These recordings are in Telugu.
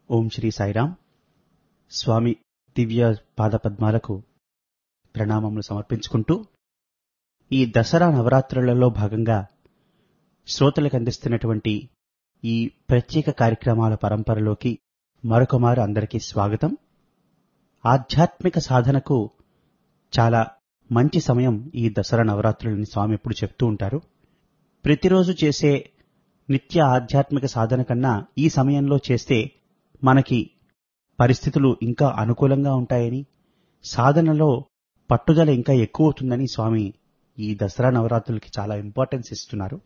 ఓం శ్రీ సాయిరాం స్వామి దివ్య పాదపద్మాలకు ప్రణామములు సమర్పించుకుంటూ ఈ దసరా నవరాత్రులలో భాగంగా శ్రోతలకు అందిస్తున్నటువంటి ఈ ప్రత్యేక కార్యక్రమాల పరంపరలోకి మరొకమారు అందరికీ స్వాగతం ఆధ్యాత్మిక సాధనకు చాలా మంచి సమయం ఈ దసరా నవరాత్రులని స్వామి ఎప్పుడు చెప్తూ ఉంటారు ప్రతిరోజు చేసే నిత్య ఆధ్యాత్మిక సాధన కన్నా ఈ సమయంలో చేస్తే మనకి పరిస్థితులు ఇంకా అనుకూలంగా ఉంటాయని సాధనలో పట్టుదల ఇంకా ఎక్కువ అవుతుందని స్వామి ఈ దసరా నవరాత్రులకి చాలా ఇంపార్టెన్స్ ఇస్తున్నారు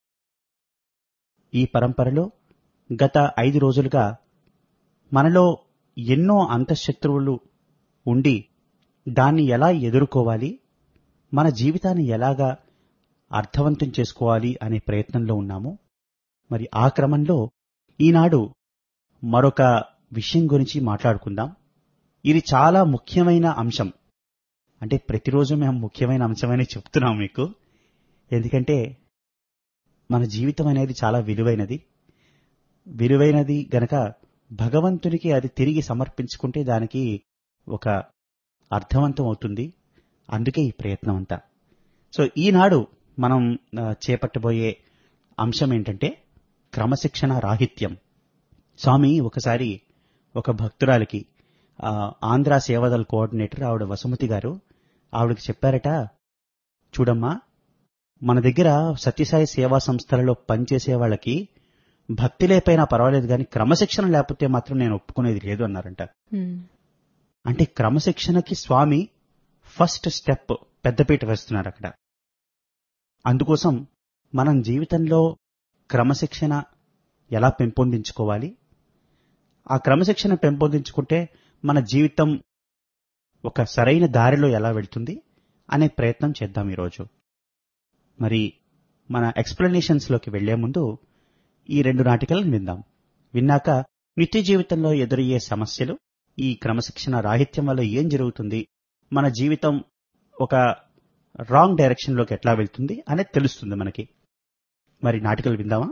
ఈ పరంపరలో గత ఐదు రోజులుగా మనలో ఎన్నో అంతఃశత్రువులు ఉండి దాన్ని ఎలా ఎదుర్కోవాలి మన జీవితాన్ని ఎలాగా అర్థవంతం చేసుకోవాలి అనే ప్రయత్నంలో ఉన్నాము మరి ఆ క్రమంలో ఈనాడు మరొక విషయం గురించి మాట్లాడుకుందాం ఇది చాలా ముఖ్యమైన అంశం అంటే ప్రతిరోజు మేము ముఖ్యమైన అంశమని చెప్తున్నాం మీకు ఎందుకంటే మన జీవితం అనేది చాలా విలువైనది విలువైనది గనక భగవంతునికి అది తిరిగి సమర్పించుకుంటే దానికి ఒక అర్థవంతం అవుతుంది అందుకే ఈ ప్రయత్నం అంతా సో ఈనాడు మనం చేపట్టబోయే అంశం ఏంటంటే క్రమశిక్షణ రాహిత్యం స్వామి ఒకసారి ఒక భక్తురాలికి ఆంధ్ర సేవాదల్ కోఆర్డినేటర్ ఆవిడ వసుమతి గారు ఆవిడకి చెప్పారట చూడమ్మా మన దగ్గర సత్యసాయి సేవా సంస్థలలో పనిచేసే వాళ్ళకి భక్తి లేపైనా పర్వాలేదు కానీ క్రమశిక్షణ లేకపోతే మాత్రం నేను ఒప్పుకునేది లేదు అన్నారంట అంటే క్రమశిక్షణకి స్వామి ఫస్ట్ స్టెప్ పెద్దపీట వేస్తున్నారు అక్కడ అందుకోసం మనం జీవితంలో క్రమశిక్షణ ఎలా పెంపొందించుకోవాలి ఆ క్రమశిక్షణ పెంపొందించుకుంటే మన జీవితం ఒక సరైన దారిలో ఎలా వెళ్తుంది అనే ప్రయత్నం చేద్దాం ఈరోజు మరి మన ఎక్స్ప్లెనేషన్స్లోకి వెళ్లే ముందు ఈ రెండు నాటికలను విందాం విన్నాక నిత్య జీవితంలో ఎదురయ్యే సమస్యలు ఈ క్రమశిక్షణ రాహిత్యం వల్ల ఏం జరుగుతుంది మన జీవితం ఒక రాంగ్ డైరెక్షన్లోకి ఎట్లా వెళ్తుంది అనేది తెలుస్తుంది మనకి మరి నాటికలు విందామా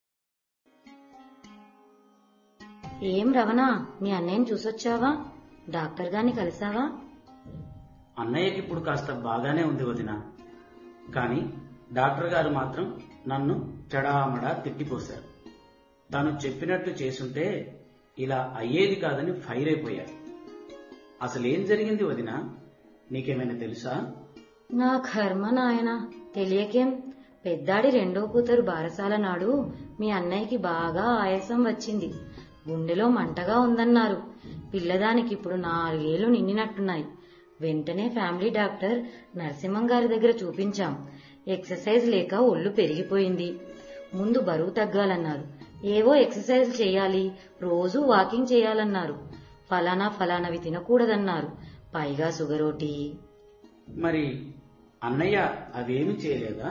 ఏం రవణా మీ అన్నయ్యని చూసొచ్చావా డాక్టర్ గారిని కలిసావా అన్నయ్యకి ఇప్పుడు కాస్త బాగానే ఉంది వదిన కానీ డాక్టర్ గారు మాత్రం నన్ను చెడామడా తిట్టిపోశారు తాను చెప్పినట్టు చేసుంటే ఇలా అయ్యేది కాదని ఫైర్ అయిపోయారు అసలేం జరిగింది వదిన నీకేమైనా తెలుసా నా కర్మ నాయన తెలియకేం పెద్దాడి రెండో కూతురు బారసాల నాడు మీ అన్నయ్యకి బాగా ఆయాసం వచ్చింది గుండెలో మంటగా ఉందన్నారు పిల్లదానికి ఇప్పుడు నాలుగేళ్లు నిండినట్టున్నాయి వెంటనే ఫ్యామిలీ డాక్టర్ నరసింహం గారి దగ్గర చూపించాం ఎక్సర్సైజ్ లేక ఒళ్ళు పెరిగిపోయింది ముందు బరువు తగ్గాలన్నారు ఏవో ఎక్సర్సైజ్ చేయాలి రోజు వాకింగ్ చేయాలన్నారు ఫలానా ఫలానవి తినకూడదన్నారు పైగా సుగరోటి మరి అన్నయ్య అవేమి చేయలేదా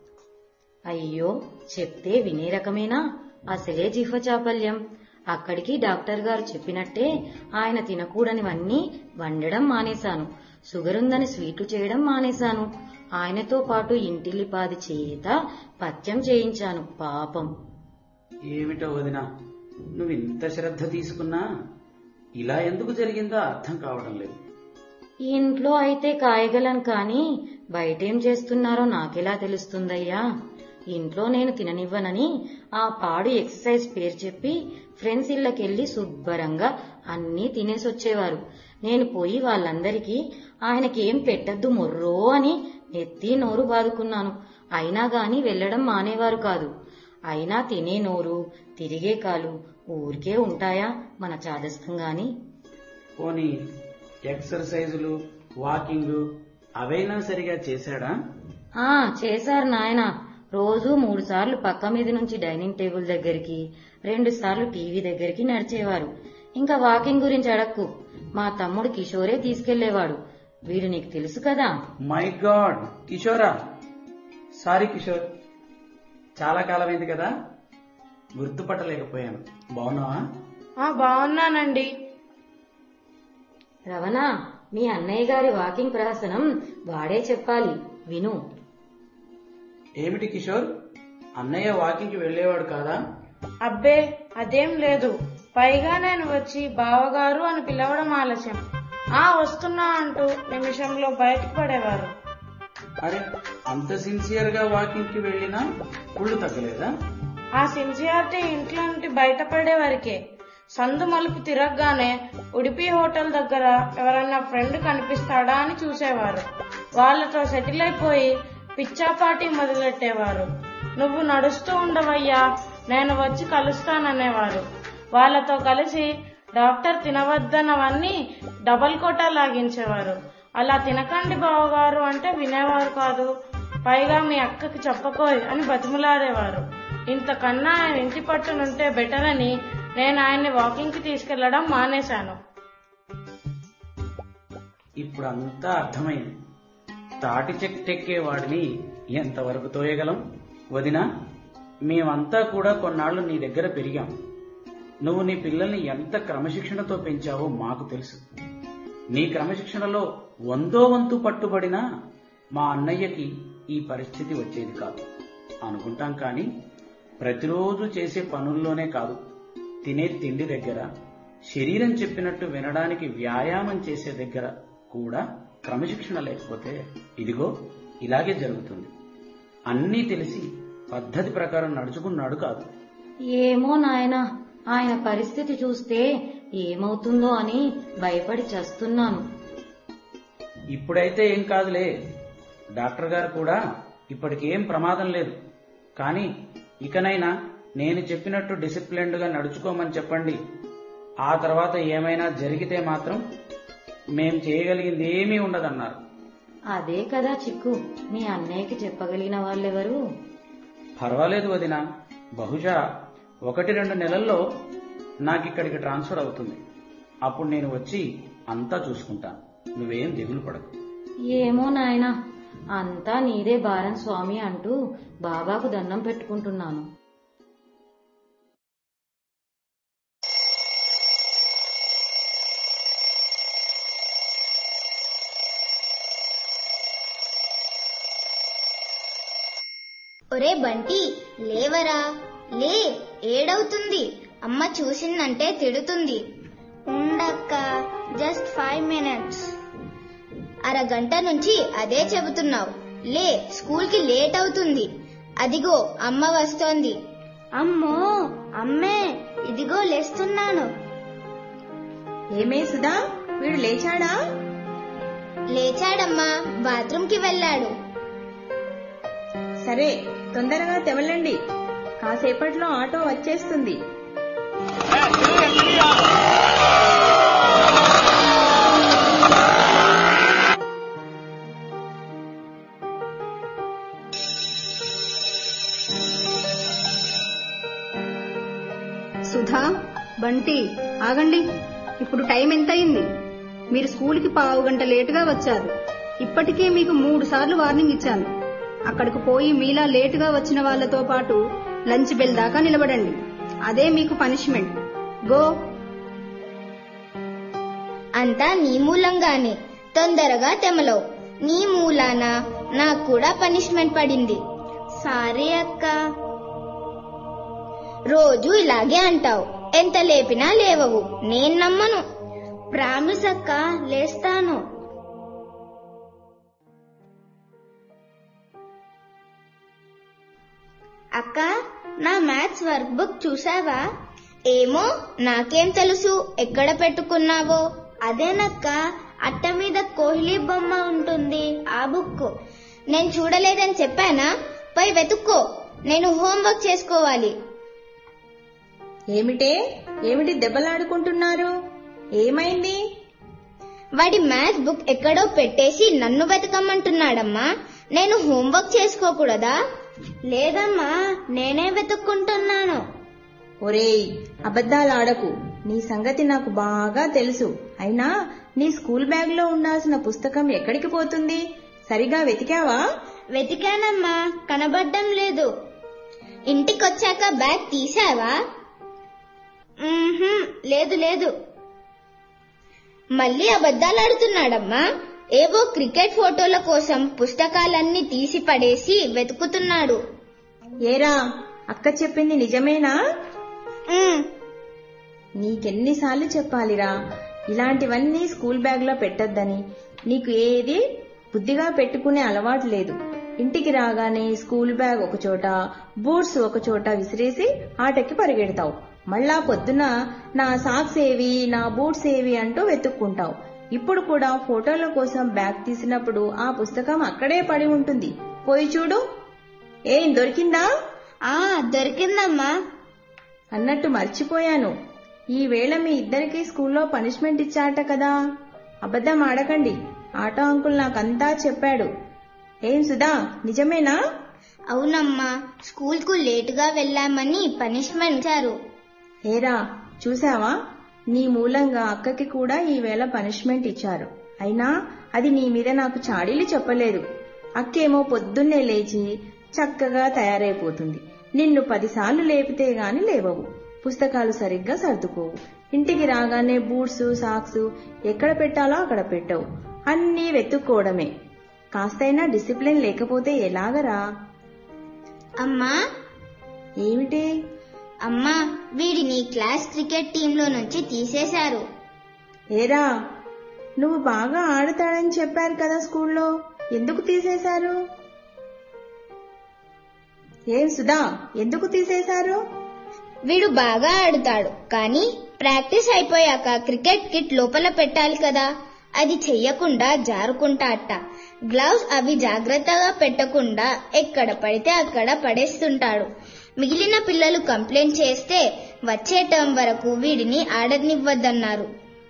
అయ్యో చెప్తే వినే రకమేనా అసలే జిహ్వ చాపల్యం అక్కడికి డాక్టర్ గారు చెప్పినట్టే ఆయన తినకూడనివన్నీ వండడం మానేశాను షుగర్ ఉందని స్వీట్లు చేయడం మానేశాను ఆయనతో పాటు ఇంటిల్లిపాది చేత పథ్యం చేయించాను పాపం ఏమిటో వదిన నువ్వు ఇంత శ్రద్ధ తీసుకున్నా ఇలా ఎందుకు జరిగిందో అర్థం కావడం లేదు ఇంట్లో అయితే కాయగలను కానీ బయటేం చేస్తున్నారో నాకెలా తెలుస్తుందయ్యా ఇంట్లో నేను తిననివ్వనని ఆ పాడు ఎక్సర్సైజ్ పేరు చెప్పి ఫ్రెండ్స్ ఇళ్ళకెళ్లి శుభ్రంగా అన్నీ తినేసొచ్చేవారు నేను పోయి వాళ్ళందరికీ ఆయనకేం పెట్టద్దు మొర్రో అని నెత్తి నోరు బాదుకున్నాను అయినా గాని వెళ్లడం మానేవారు కాదు అయినా తినే నోరు తిరిగే కాలు ఊరికే ఉంటాయా మన చాదస్తం గాని పోనీ ఎక్సర్సైజులు వాకింగ్ అవైనా సరిగా చేశాడా ఆ చేశారు నాయన రోజు మూడు సార్లు పక్క మీద నుంచి డైనింగ్ టేబుల్ దగ్గరికి రెండు సార్లు టీవీ దగ్గరికి నడిచేవారు ఇంకా వాకింగ్ గురించి అడక్కు మా తమ్ముడు కిషోరే తీసుకెళ్లేవాడు వీడు నీకు తెలుసు కదా మై గాడ్ కిషోరా సారీ కిషోర్ చాలా కాలమైంది కదా గుర్తుపట్టలేకపోయాను బాగున్నావా ఆ బాగున్నానండి రవణ మీ అన్నయ్య గారి వాకింగ్ ప్రహసనం వాడే చెప్పాలి విను ఏమిటి కిషోర్ అన్నయ్య వాకింగ్కి వెళ్ళేవాడు కాదా అబ్బే అదేం లేదు పైగా నేను వచ్చి బావగారు అని పిలవడం ఆలస్యం ఆ వస్తున్నా అంటూ నిమిషంలో బయటకు పడేవారు అరే అంత సిన్సియర్ గా వాకింగ్ కి వెళ్ళినా కుళ్ళు తగ్గలేదా ఆ సిన్సియారిటీ ఇంట్లో నుండి బయటపడే వరకే సందు మలుపు తిరగగానే ఉడిపి హోటల్ దగ్గర ఎవరన్నా ఫ్రెండ్ కనిపిస్తాడా అని చూసేవారు వాళ్ళతో సెటిల్ అయిపోయి పిచ్చాపాటి మొదలెట్టేవారు నువ్వు నడుస్తూ ఉండవయ్యా నేను వచ్చి కలుస్తాననేవారు వాళ్ళతో కలిసి డాక్టర్ తినవద్దన్నవన్నీ డబల్ కోటా లాగించేవారు అలా తినకండి బావగారు అంటే వినేవారు కాదు పైగా మీ అక్కకి చెప్పకోయ్ అని బతిమలాడేవారు ఇంతకన్నా ఆయన ఇంటి పట్టునుంటే బెటర్ అని నేను ఆయన్ని వాకింగ్ కి తీసుకెళ్లడం మానేశాను ఇప్పుడు అంతా అర్థమైంది తాటి చెట్టెక్కే వాడిని ఎంతవరకు తోయగలం వదినా మేమంతా కూడా కొన్నాళ్లు నీ దగ్గర పెరిగాం నువ్వు నీ పిల్లల్ని ఎంత క్రమశిక్షణతో పెంచావో మాకు తెలుసు నీ క్రమశిక్షణలో వందో వంతు పట్టుబడినా మా అన్నయ్యకి ఈ పరిస్థితి వచ్చేది కాదు అనుకుంటాం కానీ ప్రతిరోజు చేసే పనుల్లోనే కాదు తినే తిండి దగ్గర శరీరం చెప్పినట్టు వినడానికి వ్యాయామం చేసే దగ్గర కూడా క్రమశిక్షణ లేకపోతే ఇదిగో ఇలాగే జరుగుతుంది అన్నీ తెలిసి పద్ధతి ప్రకారం నడుచుకున్నాడు కాదు ఏమో నాయనా ఆయన పరిస్థితి చూస్తే ఏమవుతుందో అని భయపడి చస్తున్నాను ఇప్పుడైతే ఏం కాదులే డాక్టర్ గారు కూడా ఇప్పటికేం ప్రమాదం లేదు కానీ ఇకనైనా నేను చెప్పినట్టు డిసిప్లిన్డ్ గా నడుచుకోమని చెప్పండి ఆ తర్వాత ఏమైనా జరిగితే మాత్రం మేం చేయగలిగింది ఏమీ ఉండదన్నారు అదే కదా చిక్కు మీ అన్నయ్యకి చెప్పగలిగిన వాళ్ళెవరు పర్వాలేదు వదిన బహుశా ఒకటి రెండు నెలల్లో నాకిక్కడికి ట్రాన్స్ఫర్ అవుతుంది అప్పుడు నేను వచ్చి అంతా చూసుకుంటాను నువ్వేం దిగులు పడకు ఏమో నాయనా అంతా నీదే భారం స్వామి అంటూ బాబాకు దండం పెట్టుకుంటున్నాను ఒరే బంటి లేవరా లే ఏడవుతుంది అమ్మ చూసిందంటే తిడుతుంది ఉండక్క జస్ట్ ఫైవ్ మినిట్స్ అరగంట నుంచి అదే చెబుతున్నావు లే స్కూల్ కి లేట్ అవుతుంది అదిగో అమ్మ వస్తోంది అమ్మో అమ్మే ఇదిగో లేస్తున్నాను ఏమే సుధా వీడు లేచాడా లేచాడమ్మా బాత్రూమ్ కి వెళ్ళాడు సరే తొందరగా తెవలండి కాసేపట్లో ఆటో వచ్చేస్తుంది సుధా బంటి ఆగండి ఇప్పుడు టైం ఎంత అయింది మీరు స్కూల్కి పావు గంట లేటుగా వచ్చారు ఇప్పటికే మీకు మూడు సార్లు వార్నింగ్ ఇచ్చాను అక్కడికి పోయి మీలా లేటుగా వచ్చిన వాళ్ళతో పాటు లంచ్ బెల్ దాకా నిలబడండి అదే మీకు పనిష్మెంట్ గో అంతా నీ మూలంగానే తొందరగా తెమలవు నీ మూలాన నాకు కూడా పనిష్మెంట్ పడింది సారీ అక్క రోజు ఇలాగే అంటావు ఎంత లేపినా లేవవు నేను నమ్మను ప్రామిస్ అక్క లేస్తాను అక్క నా మ్యాథ్స్ వర్క్ బుక్ చూసావా ఏమో నాకేం తెలుసు ఎక్కడ పెట్టుకున్నావో అదేనక్క అట్ట మీద కోహ్లీ బొమ్మ ఉంటుంది ఆ బుక్ నేను చూడలేదని చెప్పానా పోయి వెతుక్కో నేను హోంవర్క్ చేసుకోవాలి ఏమిటే ఏమిటి దెబ్బలాడుకుంటున్నారు ఏమైంది వాడి మ్యాథ్స్ బుక్ ఎక్కడో పెట్టేసి నన్ను వెతకమ్మంటున్నాడమ్మా నేను హోంవర్క్ చేసుకోకూడదా లేదమ్మా నేనే వెతుక్కుంటున్నాను ఒరేయ్ అబద్ధాలాడకు నీ సంగతి నాకు బాగా తెలుసు అయినా నీ స్కూల్ బ్యాగ్ లో ఉండాల్సిన పుస్తకం ఎక్కడికి పోతుంది సరిగా వెతికావా వెతికానమ్మా కనబడ్డం లేదు ఇంటికొచ్చాక బ్యాగ్ తీసావా మ్మ్హ్మ్, లేదు లేదు మళ్ళీ అబద్ధాలాడుతున్నాడమ్మా ఏవో క్రికెట్ ఫోటోల కోసం పుస్తకాలన్నీ తీసి పడేసి వెతుకుతున్నాడు ఏరా అక్క చెప్పింది నిజమేనా మ్మ్. నీకెన్నిసార్లు చెప్పాలిరా ఇలాంటివన్నీ స్కూల్ బ్యాగ్లో పెట్టొద్దని నీకు ఏది బుద్ధిగా పెట్టుకునే అలవాటు లేదు ఇంటికి రాగానే స్కూల్ బ్యాగ్ ఒక చోట బూట్స్ ఒక చోట విసిరేసి ఆటకి పరిగెడతావు మళ్ళా పొద్దున నా సాక్స్ ఏవి నా బూట్స్ ఏవి అంటూ వెతుక్కుంటావు ఇప్పుడు కూడా ఫోటోల కోసం బ్యాగ్ తీసినప్పుడు ఆ పుస్తకం అక్కడే పడి ఉంటుంది పోయి చూడు ఏం దొరికిందా ఆ దొరికిందమ్మా అన్నట్టు మర్చిపోయాను ఈ వేళ మీ ఇద్దరికి స్కూల్లో పనిష్మెంట్ ఇచ్చాట కదా అబద్ధం ఆడకండి ఆటో అంకుల్ నాకంతా చెప్పాడు ఏం సుధా నిజమేనా అవునమ్మా స్కూల్కు లేటుగా వెళ్ళామని పనిష్మెంట్ ఇచ్చారు ఏరా చూసావా నీ మూలంగా అక్కకి కూడా ఈ వేళ పనిష్మెంట్ ఇచ్చారు అయినా అది నీ మీద నాకు చాడీలు చెప్పలేదు అక్కేమో పొద్దున్నే లేచి చక్కగా తయారైపోతుంది నిన్ను పదిసార్లు లేపితే గాని లేవవు పుస్తకాలు సరిగ్గా సర్దుకోవు ఇంటికి రాగానే బూట్స్ సాక్స్ ఎక్కడ పెట్టాలో అక్కడ పెట్టవు అన్నీ వెతుక్కోవడమే కాస్తైనా డిసిప్లిన్ లేకపోతే ఎలాగరా అమ్మా ఏమిటి అమ్మా వీడిని క్లాస్ క్రికెట్ టీంలో నుంచి తీసేశారు ఏరా నువ్వు బాగా ఆడతాడని చెప్పారు కదా స్కూల్లో ఎందుకు తీసేశారు ఏం సుధా ఎందుకు తీసేశారు వీడు బాగా ఆడుతాడు కానీ ప్రాక్టీస్ అయిపోయాక క్రికెట్ కిట్ లోపల పెట్టాలి కదా అది చెయ్యకుండా జారుకుంటా అట్ట గ్లౌస్ అవి జాగ్రత్తగా పెట్టకుండా ఎక్కడ పడితే అక్కడ పడేస్తుంటాడు మిగిలిన పిల్లలు కంప్లైంట్ చేస్తే వచ్చే టర్మ్ వరకు వీడిని ఆడనివ్వద్దన్నారు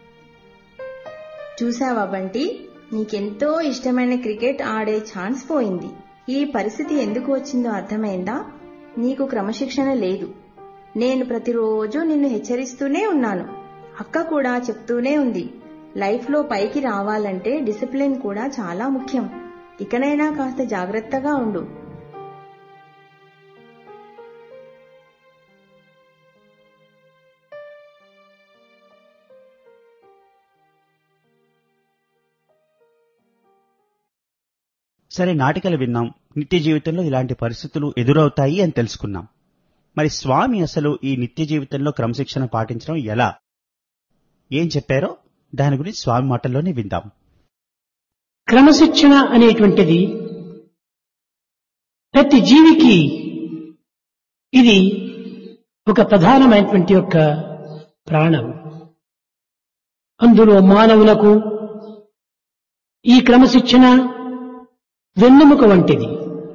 చూసావా బంటి నీకెంతో ఇష్టమైన క్రికెట్ ఆడే ఛాన్స్ పోయింది ఈ పరిస్థితి ఎందుకు వచ్చిందో అర్థమైందా నీకు క్రమశిక్షణ లేదు నేను ప్రతిరోజు నిన్ను హెచ్చరిస్తూనే ఉన్నాను అక్క కూడా చెప్తూనే ఉంది లైఫ్లో పైకి రావాలంటే డిసిప్లిన్ కూడా చాలా ముఖ్యం ఇకనైనా కాస్త జాగ్రత్తగా ఉండు సరే నాటికలు విన్నాం నిత్య జీవితంలో ఇలాంటి పరిస్థితులు ఎదురవుతాయి అని తెలుసుకున్నాం మరి స్వామి అసలు ఈ నిత్య జీవితంలో క్రమశిక్షణ పాటించడం ఎలా ఏం చెప్పారో దాని గురించి స్వామి మాటల్లోనే విందాం క్రమశిక్షణ అనేటువంటిది ప్రతి జీవికి ఇది ఒక ప్రధానమైనటువంటి యొక్క ప్రాణం అందులో మానవులకు ఈ క్రమశిక్షణ వెన్నెముక వంటిది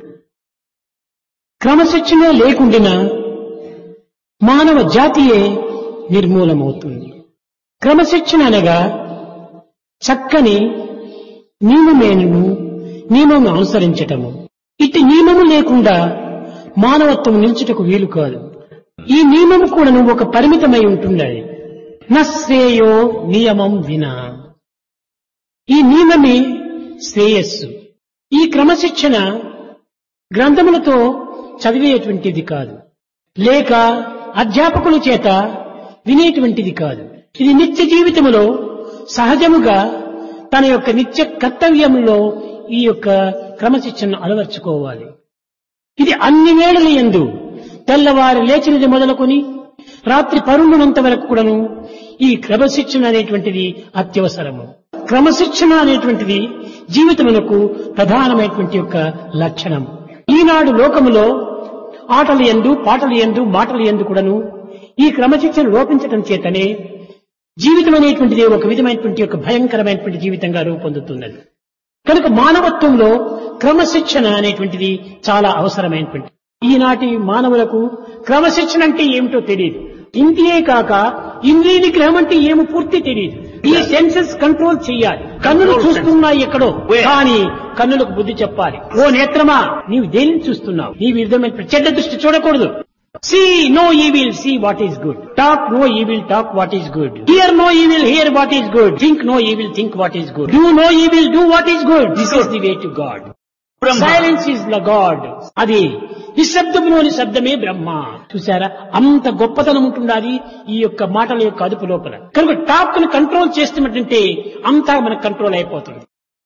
క్రమశిక్షణ లేకుండినా మానవ జాతియే నిర్మూలమవుతుంది క్రమశిక్షణ అనగా చక్కని నియమమేను నియమం అనుసరించటము ఇటు నియమము లేకుండా మానవత్వం నిల్చుటకు వీలు కాదు ఈ నియమము కూడా ఒక పరిమితమై ఉంటుండాలి నశ్రేయో నియమం వినా ఈ నియమమే శ్రేయస్సు ఈ క్రమశిక్షణ గ్రంథములతో చదివేటువంటిది కాదు లేక అధ్యాపకుల చేత వినేటువంటిది కాదు ఇది నిత్య జీవితములో సహజముగా తన యొక్క నిత్య కర్తవ్యంలో ఈ యొక్క క్రమశిక్షణను అలవర్చుకోవాలి ఇది అన్ని వేళల ఎందు తెల్లవారు లేచినది మొదలుకొని రాత్రి పరుండునంత వరకు కూడాను ఈ క్రమశిక్షణ అనేటువంటిది అత్యవసరము క్రమశిక్షణ అనేటువంటిది జీవితమునకు ప్రధానమైనటువంటి యొక్క లక్షణం ఈనాడు లోకములో ఆటలు ఎందు పాటలు ఎందు మాటలు ఎందు కూడాను ఈ క్రమశిక్షణ లోపించటం చేతనే జీవితం అనేటువంటిది ఒక విధమైనటువంటి ఒక భయంకరమైనటువంటి జీవితంగా రూపొందుతున్నది కనుక మానవత్వంలో క్రమశిక్షణ అనేటువంటిది చాలా అవసరమైనటువంటి ఈనాటి మానవులకు క్రమశిక్షణ అంటే ఏమిటో తెలియదు ఇంటియే కాక ఇంద్రియ నిగ్రహం అంటే ఏమో పూర్తి తెలియదు ఈ సెన్సెస్ కంట్రోల్ చెయ్యాలి కన్నులు చూస్తున్నాయి ఎక్కడో కానీ కన్నులకు బుద్ధి చెప్పాలి ఓ నేత్రమా నీవు దేనిని చూస్తున్నావు నీ విధమైన చెడ్డ దృష్టి చూడకూడదు See no evil, see what is good. Talk no evil, talk what is good. Hear no evil, hear what is good. Think no evil, think what is good. Do no evil, do what is good. This is the way to God. Silence is the God. అది నిశ్శబ్దంలోని శబ్దమే బ్రహ్మ చూసారా అంత గొప్పతనం ఉంటుండాలి ఈ యొక్క మాటల యొక్క అదుపు లోపల కనుక టాక్ ను కంట్రోల్ చేస్తున్నట్టంటే అంతా మనకు కంట్రోల్ అయిపోతుంది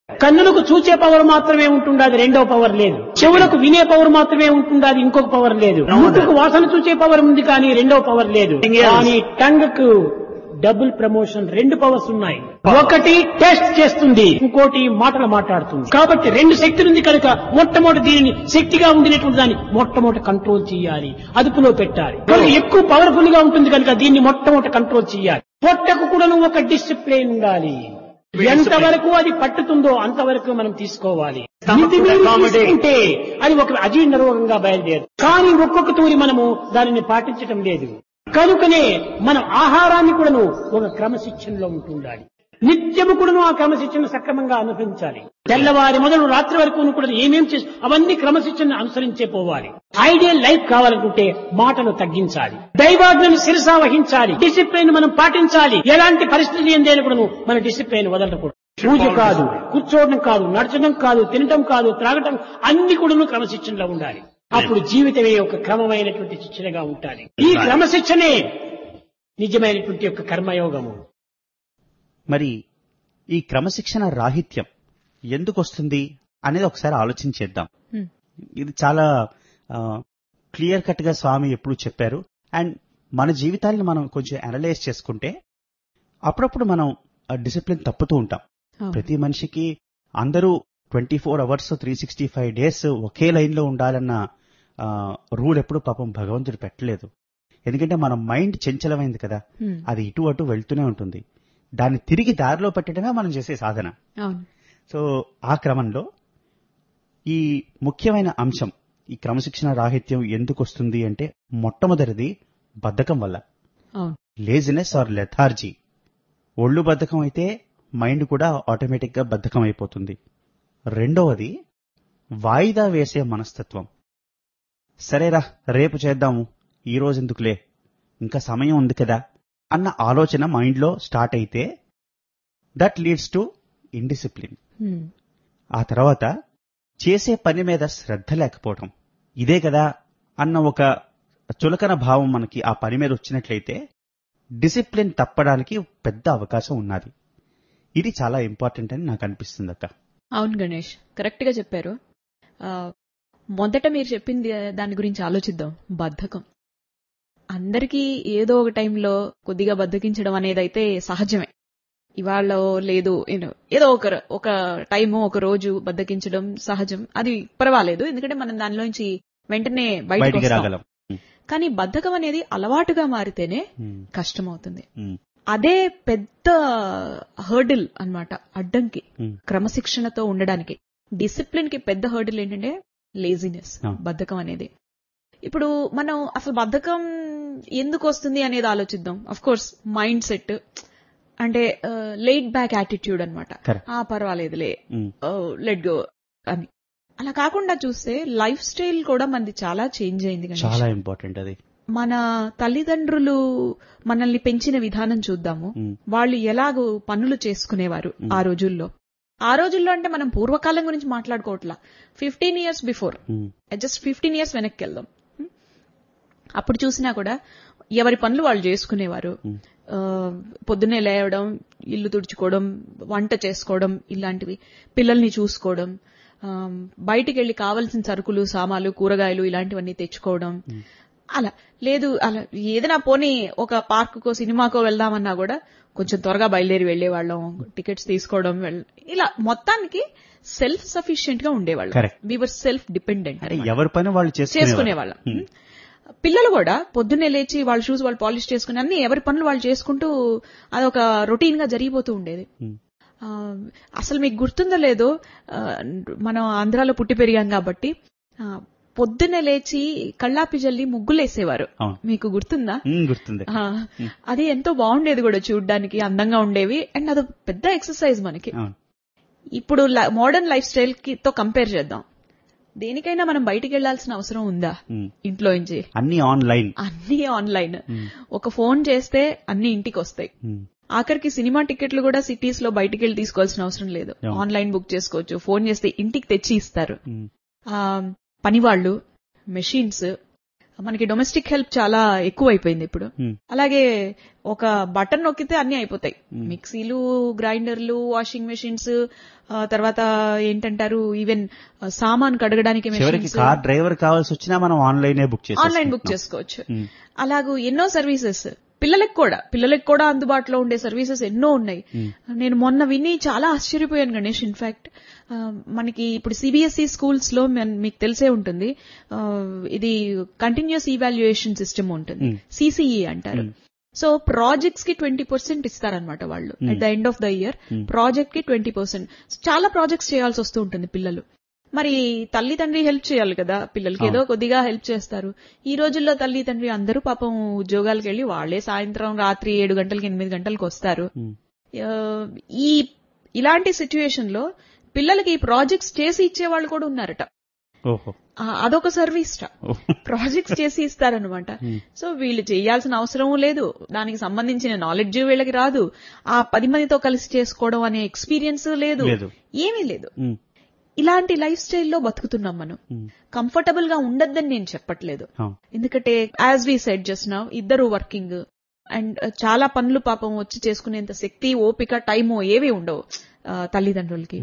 కన్నులకు చూచే పవర్ మాత్రమే ఉంటుంది అది రెండో పవర్ లేదు చెవులకు వినే పవర్ మాత్రమే ఉంటుంది అది ఇంకొక పవర్ లేదు ముక్కుకు వాసన చూసే పవర్ ఉంది కానీ రెండో పవర్ లేదు కానీ టంగ్ కు డబుల్ ప్రమోషన్ రెండు పవర్స్ ఉన్నాయి ఒకటి టెస్ట్ చేస్తుంది ఇంకోటి మాటలు మాట్లాడుతుంది కాబట్టి రెండు శక్తులు ఉంది కనుక మొట్టమొదటి దీనిని శక్తిగా ఉండినటువంటి దాన్ని మొట్టమొదటి కంట్రోల్ చేయాలి అదుపులో పెట్టాలి కనుక ఎక్కువ పవర్ఫుల్ గా ఉంటుంది కనుక దీన్ని మొట్టమొదటి కంట్రోల్ చేయాలి పొట్టకు కూడా ఒక డిసిప్లిన్ ఉండాలి ఎంతవరకు అది పట్టుతుందో అంతవరకు మనం తీసుకోవాలి మితిమీరి తీసుకుంటే అది ఒక అజీర్ణ రోగంగా బయలుదేరు కానీ ఒక్కొక్క తూరి మనము దానిని పాటించటం లేదు కనుకనే మనం ఆహారాన్ని కూడాను ఒక క్రమశిక్షణలో ఉంటుండాలి నిత్యము కూడాను ఆ క్రమశిక్షణ సక్రమంగా అనుసరించాలి తెల్లవారి మొదలు రాత్రి వరకు కూడా ఏమేం చేసి అవన్నీ క్రమశిక్షణ అనుసరించే పోవాలి ఐడియల్ లైఫ్ కావాలనుకుంటే మాటలు తగ్గించాలి దైవాజ్ఞను శిరసా వహించాలి డిసిప్లిన్ మనం పాటించాలి ఎలాంటి పరిస్థితి ఏందేని కూడాను మన డిసిప్లిన్ వదలకూడదు పూజ కాదు కూర్చోవడం కాదు నడచడం కాదు తినటం కాదు త్రాగటం అన్ని కూడాను క్రమశిక్షణలో ఉండాలి అప్పుడు జీవితమే ఒక క్రమమైనటువంటి శిక్షణగా ఉండాలి ఈ క్రమశిక్షణే నిజమైనటువంటి యొక్క కర్మయోగము మరి ఈ క్రమశిక్షణ రాహిత్యం ఎందుకు వస్తుంది అనేది ఒకసారి ఆలోచించేద్దాం Hmm. ఇది చాలా క్లియర్ కట్ గా స్వామి ఎప్పుడు చెప్పారు అండ్ మన జీవితాన్ని మనం కొంచెం అనలైజ్ చేసుకుంటే అప్పుడప్పుడు మనం డిసిప్లిన్ తప్పుతూ ఉంటాం అవును. ప్రతి మనిషికి అందరూ twenty four hours three sixty five days ఒకే లైన్ లో ఉండాలన్న రూల్ ఎప్పుడు పాపం భగవంతుడు పెట్టలేదు ఎందుకంటే మన మైండ్ చంచలమైంది కదా Hmm. అది ఇటు అటు వెళ్తూనే ఉంటుంది దాన్ని తిరిగి దారిలో పెట్టడమే మనం చేసే సాధన అవును సో ఆ క్రమంలో ఈ ముఖ్యమైన అంశం ఈ క్రమశిక్షణ రాహిత్యం ఎందుకు వస్తుంది అంటే మొట్టమొదటిది బద్ధకం వల్ల అవును లేజినెస్ ఆర్ లెథార్జీ ఒళ్ళు బద్ధకం అయితే మైండ్ కూడా ఆటోమేటిక్ గా బద్ధకం అయిపోతుంది రెండవది వాయిదా వేసే మనస్తత్వం సరేరా రేపు చేద్దాము ఈ రోజు ఎందుకులే ఇంకా సమయం ఉంది కదా అన్న ఆలోచన మైండ్లో స్టార్ట్ అయితే that leads to indiscipline Hmm. ఆ తర్వాత చేసే పని మీద శ్రద్ధ లేకపోవటం ఇదే కదా అన్న ఒక చులకన భావం మనకి ఆ పని మీద వచ్చినట్లయితే డిసిప్లిన్ తప్పడానికి పెద్ద అవకాశం ఉన్నది ఇది చాలా ఇంపార్టెంట్ అని నాకు అనిపిస్తుంది అక్క అవును గణేష్ కరెక్ట్ గా చెప్పారు ఆ, మొదట మీరు చెప్పింది దాని గురించి ఆలోచిద్దాం బద్ధకం అందరికీ ఏదో ఒక టైంలో కొద్దిగా బద్దకించడం అనేది అయితే సహజమే ఇవాళ లేదు you know, ఏదో ఒక ఒక టైము ఒక రోజు బద్దకించడం సహజం అది పర్వాలేదు ఎందుకంటే మనం దానిలోంచి వెంటనే బయటకు బయటికి వస్తాం. రాగలం కానీ బద్ధకం అనేది అలవాటుగా మారితేనే ఉమ్, కష్టమవుతుంది ఉమ్, అదే పెద్ద హర్డిల్ అన్నమాట అడ్డంకి ఉమ్, క్రమశిక్షణతో ఉండడానికి డిసిప్లిన్ కి పెద్ద హర్డిల్ ఏంటంటే లేజినెస్ ఆ. బద్ధకం అనేది ఇప్పుడు మనం అసలు బద్ధకం ఎందుకు వస్తుంది అనేది ఆలోచిద్దాం అఫ్ కోర్స్ మైండ్ సెట్ అంటే లేట్ బ్యాక్ యాటిట్యూడ్ అనమాట Correct. ఆ పర్వాలేదులే ఉమ్, లెట్ గో అని అలా కాకుండా చూస్తే లైఫ్ స్టైల్ కూడా మనది చాలా చేంజ్ అయింది గణేష్. చాలా ఇంపార్టెంట్ అది మన తల్లిదండ్రులు మనల్ని పెంచిన విధానం చూద్దాము ఉమ్, వాళ్ళు ఎలాగో పనులు చేసుకునేవారు మ్. ఆ రోజుల్లో ఆ రోజుల్లో అంటే మనం పూర్వకాలం గురించి మాట్లాడుకోవట్లా fifteen years before um, just fifteen years వెనక్కి వెళ్దాం మ్. అప్పుడు చూసినా కూడా ఎవరి పనులు వాళ్ళు చేసుకునేవారు ఉమ్. ఆ, పొద్దున్నే లేవడం ఇల్లు తుడుచుకోవడం వంట చేసుకోవడం ఇలాంటివి పిల్లల్ని చూసుకోవడం ఆ, బయటికి వెళ్లి కావలసిన సరుకులు సామాన్లు కూరగాయలు ఇలాంటివన్నీ తెచ్చుకోవడం అలా లేదు అలా ఏదైనా పోనీ ఒక పార్కుకో సినిమాకో వెళ్దామన్నా కూడా కొంచెం త్వరగా బయలుదేరి వెళ్లేవాళ్ళం టికెట్స్ తీసుకోవడం వెళ్- ఇలా మొత్తానికి సెల్ఫ్ సఫిషియెంట్ గా ఉండేవాళ్ళం Correct. వీవర్ సెల్ఫ్ డిపెండెంట్ అంటే ఎవరి పని వాళ్ళు చేసుకునేవారు. చేసుకునేవాళ్ళం ఉమ్, పిల్లలు కూడా పొద్దున్నే లేచి వాళ్ళ షూస్ వాళ్ళు పాలిష్ చేసుకుని అన్ని ఎవరి పనులు వాళ్ళు చేసుకుంటూ అదొక రొటీన్ గా జరిగిపోతూ ఉండేది ఉమ్, ఆ, అసలు మీకు గుర్తుందో లేదో ఆ, మనం ఆంధ్రాలో పుట్టి పెరిగాం కాబట్టి ఆ, పొద్దున్నే లేచి కళ్ళాపి జల్లి ముగ్గులేసేవారు అవును మీకు గుర్తుందా ఉమ్, గుర్తుంది ఆ, అది ఎంతో బాగుండేది కూడా చూడడానికి అందంగా ఉండేవి అండ్ అది పెద్ద ఎక్సర్సైజ్ మనకి అవును ఇప్పుడు మోడర్న్ లైఫ్ స్టైల్ కి తో కంపేర్ చేద్దాం దేనికైనా మనం బయటికి వెళ్లాల్సిన అవసరం ఉందా ఉమ్, ఇంట్లో నుంచి అన్ని ఆన్లైన్ అన్ని ఆన్లైన్ ఉమ్, ఒక ఫోన్ చేస్తే అన్ని ఇంటికి వస్తాయి ఉమ్, ఆఖరికి సినిమా టికెట్లు కూడా సిటీస్ లో బయటికి వెళ్ళి తీసుకోవాల్సిన అవసరం లేదు Yeah. ఆన్లైన్ బుక్ చేసుకోవచ్చు ఫోన్ చేస్తే ఇంటికి తెచ్చి ఇస్తారు ఉమ్, ఆ, పనివాళ్లు మెషిన్స్ మనకి డొమెస్టిక్ హెల్ప్ చాలా ఎక్కువ అయిపోయింది ఇప్పుడు Hmm. అలాగే ఒక బటన్ నొక్కితే అన్ని అయిపోతాయి మిక్సీలు గ్రైండర్లు వాషింగ్ మెషిన్స్ తర్వాత ఏంటంటారు ఈవెన్ సామాన్ కడగడానికి చివరికి machines. కార్ డ్రైవర్ కావాల్సి వచ్చినా మనం ఆన్లైన్ బుక్ చేసి ఆన్లైన్ బుక్ చేసుకోవచ్చు Hmm. అలాగూ ఎన్నో సర్వీసెస్ పిల్లలకు కూడా పిల్లలకు కూడా అందుబాటులో ఉండే సర్వీసెస్ ఎన్నో ఉన్నాయి నేను మొన్న విని చాలా ఆశ్చర్యపోయాను గణేష్ ఇన్ఫాక్ట్ మనకి ఇప్పుడు సిబిఎస్ఈ స్కూల్స్ లో మన- మీకు తెలిసే ఉంటుంది ఆ, ఇది కంటిన్యూస్ ఈవాల్యుయేషన్ సిస్టమ్ ఉంటుంది సిసిఈ అంటారు సో ప్రాజెక్ట్స్ కి ట్వంటీ పర్సెంట్ ఇస్తారనమాట వాళ్ళు at the end of the year project కి ట్వంటీ పర్సెంట్ చాలా ప్రాజెక్ట్స్ చేయాల్సి వస్తూ ఉంటుంది పిల్లలు మరి తల్లి తండ్రి హెల్ప్ చేయాలి కదా పిల్లలకి ఏదో కొద్దిగా హెల్ప్ చేస్తారు ఈ రోజుల్లో తల్లి తండ్రి అందరూ పాపం ఉద్యోగాలకు వెళ్లి వాళ్లే సాయంత్రం రాత్రి ఏడు గంటలకి ఎనిమిది గంటలకు వస్తారు ఆ, ఈ ఇలాంటి సిచ్యుయేషన్ లో పిల్లలకి ఈ ప్రాజెక్ట్స్ చేసి ఇచ్చే వాళ్ళు కూడా ఉన్నారట ఓహో ఆ, అదొక సర్వీస్ ట ప్రాజెక్ట్స్ చేసి ఇస్తారనమాట సో వీళ్ళు చేయాల్సిన అవసరం లేదు దానికి సంబంధించిన నాలెడ్జ్ వీళ్ళకి రాదు ఆ పది మందితో కలిసి చేసుకోవడం అనే ఎక్స్పీరియన్స్ లేదు లేదు. ఏమీ లేదు ఉమ్, ఇలాంటి లైఫ్ స్టైల్లో బతుకుతున్నాం మనం కంఫర్టబుల్ గా ఉండద్దని నేను చెప్పట్లేదు అవును. ఎందుకంటే as we said just now ఇద్దరు వర్కింగ్ అండ్ చాలా పనులు పాపం వచ్చి చేసుకునేంత శక్తి ఓపిక టైము ఏవి ఉండవు ఆ, తల్లిదండ్రులకి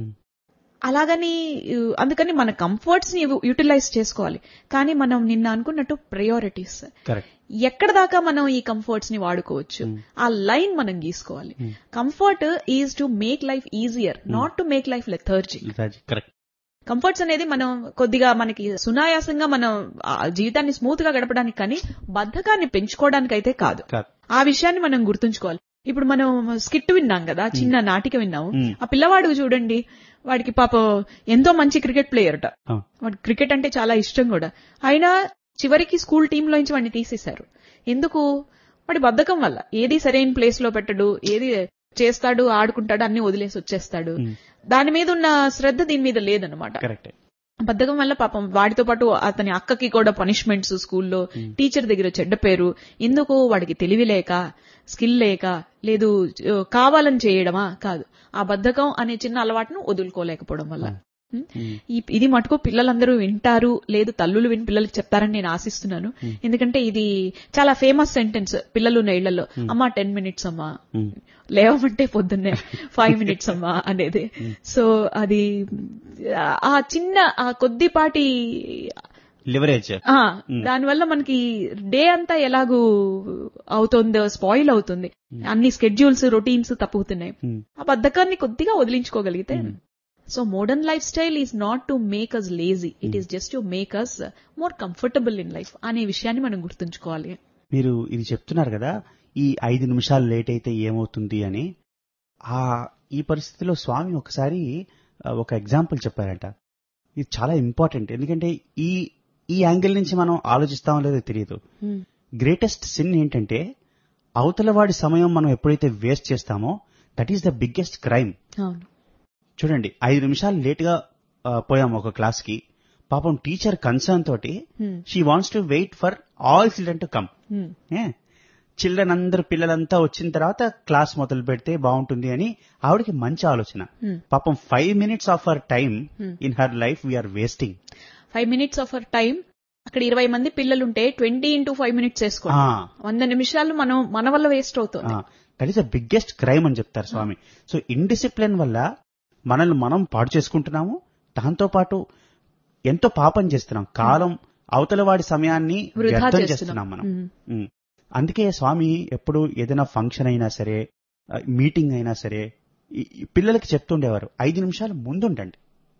అలాగని ఉ, అందుకని మన కంఫర్ట్స్ ని యూటిలైజ్ చేసుకోవాలి కానీ మనం నిన్న అనుకున్నట్టు ప్రయారిటీస్ కరెక్ట్ ఎక్కడ దాకా మనం ఈ కంఫర్ట్స్ ని వాడుకోవచ్చు ఆ లైన్ మనం గీసుకోవాలి comfort is to make life easier not to make life lethargy correct comforts అనేది మనం కొద్దిగా మనకి సునాయాసంగా మనం ఆ జీవితాన్ని స్మూత్ గా గడపడానికి కానీ బద్ధకాన్ని పెంచుకోవడానికి అయితే కాదు కాదు ఆ విషయాన్ని మనం గుర్తుంచుకోవాలి ఇప్పుడు మనం స్కిట్ విన్నాం కదా చిన్న నాటిక విన్నాము మ్మ్. ఆ పిల్లవాడు చూడండి వాడికి పాప ఎంతో మంచి క్రికెట్ ప్లేయర్ట అవును. వాడి క్రికెట్ అంటే చాలా ఇష్టం కూడా అయినా చివరికి స్కూల్ టీంలోంచి వాడిని తీసేశారు ఎందుకు వాడి బద్ధకం వల్ల ఏది సరైన ప్లేస్ లో పెట్టడు ఏది చేస్తాడు ఆడుకుంటాడు అన్ని వదిలేసి వచ్చేస్తాడు దాని మీద ఉన్న శ్రద్ధ దీని మీద లేదనమాట కరెక్ట్ బద్ధకం వల్ల పాపం వాడితో పాటు అతని అక్కకి కూడా పనిష్మెంట్స్ స్కూల్లో టీచర్ దగ్గర చెడ్డ పేరు ఎందుకు వాడికి తెలివి లేక స్కిల్ లేక లేదు ఆ, కావాలని చేయడమా కాదు ఆ బద్ధకం అనే చిన్న అలవాటును వదులుకోలేకపోవడం వల్ల ఉం? ఈ- ఇది మటుకు పిల్లలందరూ వింటారు లేదు తల్లులు విని పిల్లలకి చెప్తారని నేను ఆశిస్తున్నాను ఎందుకంటే ఇది చాలా ఫేమస్ సెంటెన్స్ పిల్లలు ఉన్న ఇళ్లలో అమ్మా టెన్ మినిట్స్ అమ్మా లేవమంటే పొద్దున్నే ఫైవ్ మినిట్స్ అమ్మా అనేది సో అది ఆ చిన్న ఆ కొద్దిపాటి లివరేజ్ ఆ దానివల్ల మనకి డే అంతా ఎలాగూ అవుతుందో స్పాయిల్ అవుతుంది అన్ని స్కెడ్యూల్స్ రొటీన్స్ తప్పుతున్నాయి ఆ బద్ధకాన్ని కొద్దిగా వదిలించుకోగలిగితే so modern life style is not to make us lazy it is just to make us more comfortable in life అనే విషయాన్ని మనం గుర్తుంచుకోవాలి మీరు ఇది చెప్తున్నారు కదా ఈ ఐదు నిమిషాలు లేట్ అయితే ఏమవుతుంది అని ఆ ఈ పరిస్థితిలో స్వామి ఒకసారి ఆ, ఒక ఎగ్జాంపుల్ చెప్పారంట ఇది చాలా ఇంపార్టెంట్ ఎందుకంటే ఈ ఈ యాంగిల్ నుంచి మనం ఆలోచిస్తామో లేదో తెలియదు గ్రేటెస్ట్ సిన్ ఏంటంటే అవతల వాడి సమయం మనం ఎప్పుడైతే వేస్ట్ చేస్తామో that is the biggest crime అవును చూడండి ఐదు నిమిషాలు లేట్గా పోయాం ఒక క్లాస్ కి పాపం టీచర్ కన్సర్న్ తోటి Hmm. She wants to wait for all children to come Hmm. Children అందరు పిల్లలంతా వచ్చిన తర్వాత క్లాస్ మొదలు పెడితే బాగుంటుంది అని ఆవిడకి మంచి ఆలోచన Hmm. పాపం five minutes of her time in her life we are wasting five minutes of our time అక్కడ ఇరవై మంది పిల్లలుంటే ట్వంటీ ఇంటూ ఫైవ్ మినిట్స్ వేసుకోండి వంద నిమిషాలు మనం మన వల్ల వేస్ట్ అవుతుంది that is the biggest crime అని చెప్తారు స్వామి సో ఇండిసిప్లిన్ వల్ల మనల్ని మనం పాడు చేసుకుంటున్నాము దాంతో పాటు ఎంతో పాపం చేస్తున్నాం కాలం అవతల వాడి సమయాన్ని వృధా వ్యర్థం చేస్తున్నాం. చేస్తున్నాం మనం మ్మ్. మ్మ్. అందుకే స్వామి ఎప్పుడు ఏదైనా ఫంక్షన్ అయినా సరే ఆ, మీటింగ్ అయినా సరే ఈ- ఈ పిల్లలకి చెప్తుండేవారు ఐదు నిమిషాలు ముందు ఉండండి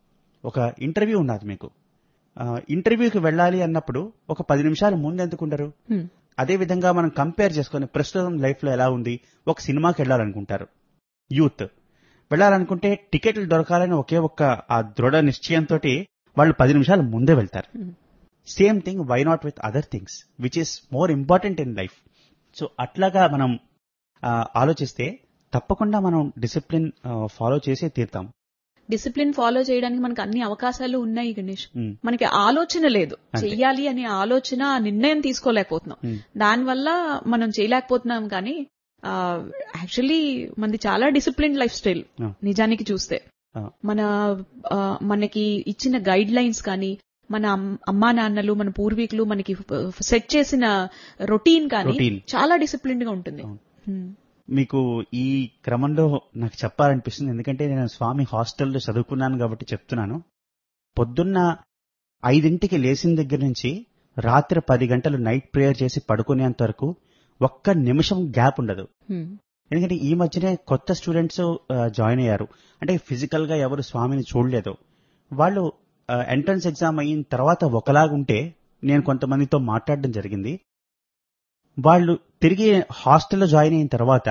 ఒక ఇంటర్వ్యూ ఉన్నది మీకు ఆ, ఇంటర్వ్యూకి వెళ్ళాలి అన్నప్పుడు ఒక పది నిమిషాలు ముందు ఎందుకు ఉండరు Hmm. అదే విధంగా మనం కంపేర్ చేసుకొని ప్రస్తుతం లైఫ్ లో ఎలా ఉంది ఒక సినిమాకి వెళ్ళాలనుకుంటారు యూత్ వెళ్ళాలనుకుంటే టికెట్లు దొరకాలని ఒకే ఒక్క ఆ దృఢ నిశ్చయంతో వాళ్ళు పది నిమిషాలు ముందే వెళ్తారు same thing why not with other things which is more important in life so అట్లాగా మనం ఆ, ఆలోచిస్తే తప్పకుండా మనం డిసిప్లిన్ ఫాలో చేసే తీరుతాం డిసిప్లిన్ ఫాలో చేయడానికి మనకు అన్ని అవకాశాలు ఉన్నాయి గణేష్ మ్మ్. మనకి ఆలోచన లేదు అంతే. చెయ్యాలి అనే ఆలోచన ఆ నిర్ణయం తీసుకోలేకపోతున్నాం మ్మ్. దానివల్ల మనం చేయలేకపోతున్నాం కానీ యాక్చువల్లీ మనది చాలా డిసిప్లిన్ లైఫ్ స్టైల్ ఆ. నిజానికి చూస్తే ఆ. మన ఆ, మనకి ఇచ్చిన గైడ్ లైన్స్ కానీ మన అమ్- అమ్మా నాన్నలు మన పూర్వీకులు మనకి సెట్ చేసిన రొటీన్ కానీ Routine. చాలా డిసిప్లిన్ గా ఉంటుంది హ్మ్. మీకు ఈ క్రమంలో నాకు చెప్పాలనిపిస్తుంది ఎందుకంటే నేను స్వామి హాస్టల్లో చదువుకున్నాను కాబట్టి చెప్తున్నాను పొద్దున్న ఐదింటికి లేచిన దగ్గర నుంచి రాత్రి పది గంటలు నైట్ ప్రేయర్ చేసి పడుకునేంత వరకు ఒక్క నిమిషం గ్యాప్ ఉండదు హ్మ్. ఎందుకంటే ఈ మధ్యనే కొత్త స్టూడెంట్స్ జాయిన్ అయ్యారు అంటే ఫిజికల్ గా ఎవరు స్వామిని చూడలేదు వాళ్ళు ఎంట్రన్స్ ఎగ్జామ్ అయిన తర్వాత ఒకలాగుంటే నేను కొంతమందితో మాట్లాడడం జరిగింది వాళ్ళు తిరిగి హాస్టల్లో జాయిన్ అయిన తర్వాత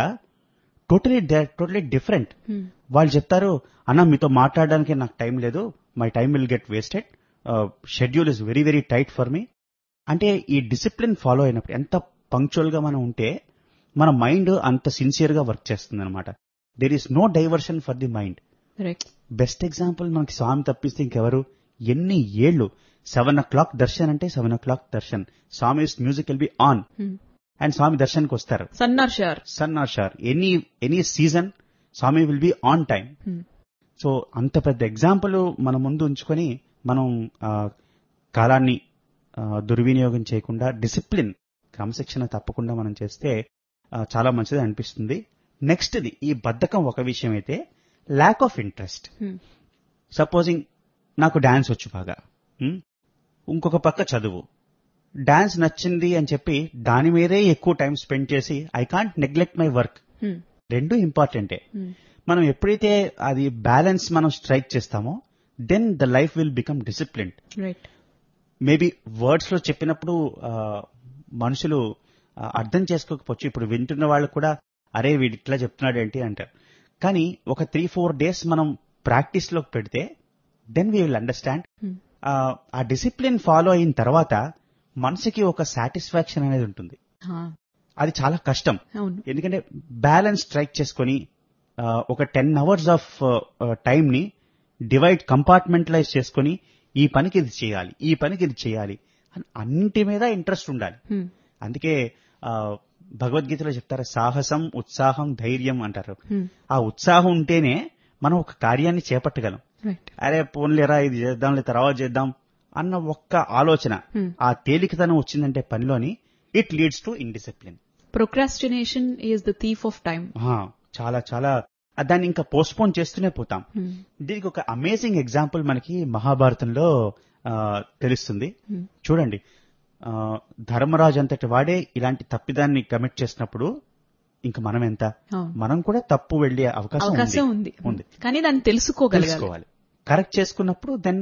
టోటలీ టోటలీ డిఫరెంట్ హ్మ్. వాళ్ళు చెప్తారు అన్న మీతో మాట్లాడడానికి నాకు టైం లేదు my time will get wasted schedule is very very tight for me అంటే ఈ డిసిప్లిన్ ఫాలో అయినప్పుడు ఎంత పంక్చువల్ గా మనం ఉంటే మన మైండ్ అంత సిన్సియర్ గా వర్క్ చేస్తుంది అనమాట there is no diversion for the mind right best example మనకి స్వామి తప్పిస్తే ఇంకెవరు ఎన్ని ఏళ్ళు సెవెన్ ఓ క్లాక్ దర్శన్ అంటే seven o'clock darshan Swami music will be on hmm. And Swami దర్శన్కి వస్తారు sun or shower sun or shower any any season Swami will be on time hmm. So అంత పెద్ద ఎగ్జాంపుల్ మన ముందు ఉంచుకొని మనం ఆ, కాలాన్ని ఆ, దుర్వినియోగం చేయకుండా డిసిప్లిన్ క్రమశిక్షణ తప్పకుండా మనం చేస్తే ఆ, చాలా మంచిది అనిపిస్తుంది నెక్స్ట్ది ఈ బద్ధకం ఒక విషయం అయితే lack of interest hmm. Supposing నాకు డాన్స్ వచ్చు బాగా ఉమ్, ఇంకొక పక్క చదువు డాన్స్ నచ్చింది అని చెప్పి దాని మీదే ఎక్కువ టైం స్పెండ్ చేసి I can't neglect my work hmm. రెండు ఇంపార్టెంటే హ్మ్. మనం ఎప్పుడైతే అది బ్యాలెన్స్ మనం స్ట్రైక్ చేస్తామో then the life will become discipline right maybe words లో చెప్పినప్పుడు ఆ, మనుషులు ఆ, అర్థం చేసుకోకపోవచ్చు ఇప్పుడు వింటున్న వాళ్ళు కూడా అరే వీడు ఇట్లా చెప్తున్నాడు ఏంటి అంటారు కానీ ఒక త్రీ ఫోర్ డేస్ మనం ప్రాక్టీస్ లోకి పెడితే then we will understand Hmm. ఆ డిసిప్లిన్ ఫాలో అయిన తర్వాత మనసుకి ఒక సాటిస్ఫాక్షన్ అనేది ఉంటుంది హా. అది చాలా కష్టం అవును ఎందుకంటే బ్యాలెన్స్ స్ట్రైక్ చేసుకొని ఆ, ఒక టెన్ అవర్స్ ఆఫ్ టైం ని డివైడ్ కంపార్ట్మెంటలైజ్ చేసుకొని ఈ పనికి ఇది చేయాలి ఈ పనికి ఇది చేయాలి అని అన్నింటి మీద ఇంట్రెస్ట్ ఉండాలి హ్మ్. అందుకే ఆ, భగవద్గీతలో చెప్తారు సాహసం ఉత్సాహం ధైర్యం అంటారు హ్మ్. ఆ ఉత్సాహం ఉంటేనే మనం ఒక కార్యాన్ని చేపట్టగలం రైట్ అరే పోన్లేరా ఇది చేద్దాంలే తర్వాత చేద్దాం అన్న ఒక్క ఆలోచన Hmm. ఆ తేలికతనం వచ్చిందంటే పనిలోని it leads to indiscipline procrastination is the thief of time ఆ, చాలా చాలా ఆ, దాన్ని ఇంకా పోస్ట్పోన్ చేస్తూనే పోతాం దీనికి ఒక అమేజింగ్ ఎగ్జాంపుల్ మనకి మహాభారతంలో ఆ, తెలుస్తుంది Hmm. చూడండి ఆ, ధర్మరాజు అంతటి వాడే ఇలాంటి తప్పిదాన్ని కమిట్ చేసినప్పుడు ఇంక మనం ఎంత అవును. మనం కూడా తప్పు వెళ్లే అవకాశం అవకాశం ఉంది ఉంది ఉంది కానీ దాన్ని తెలుసుకోగలగాలి తెలుసుకోవాలి కరెక్ట్ చేసుకున్నప్పుడు then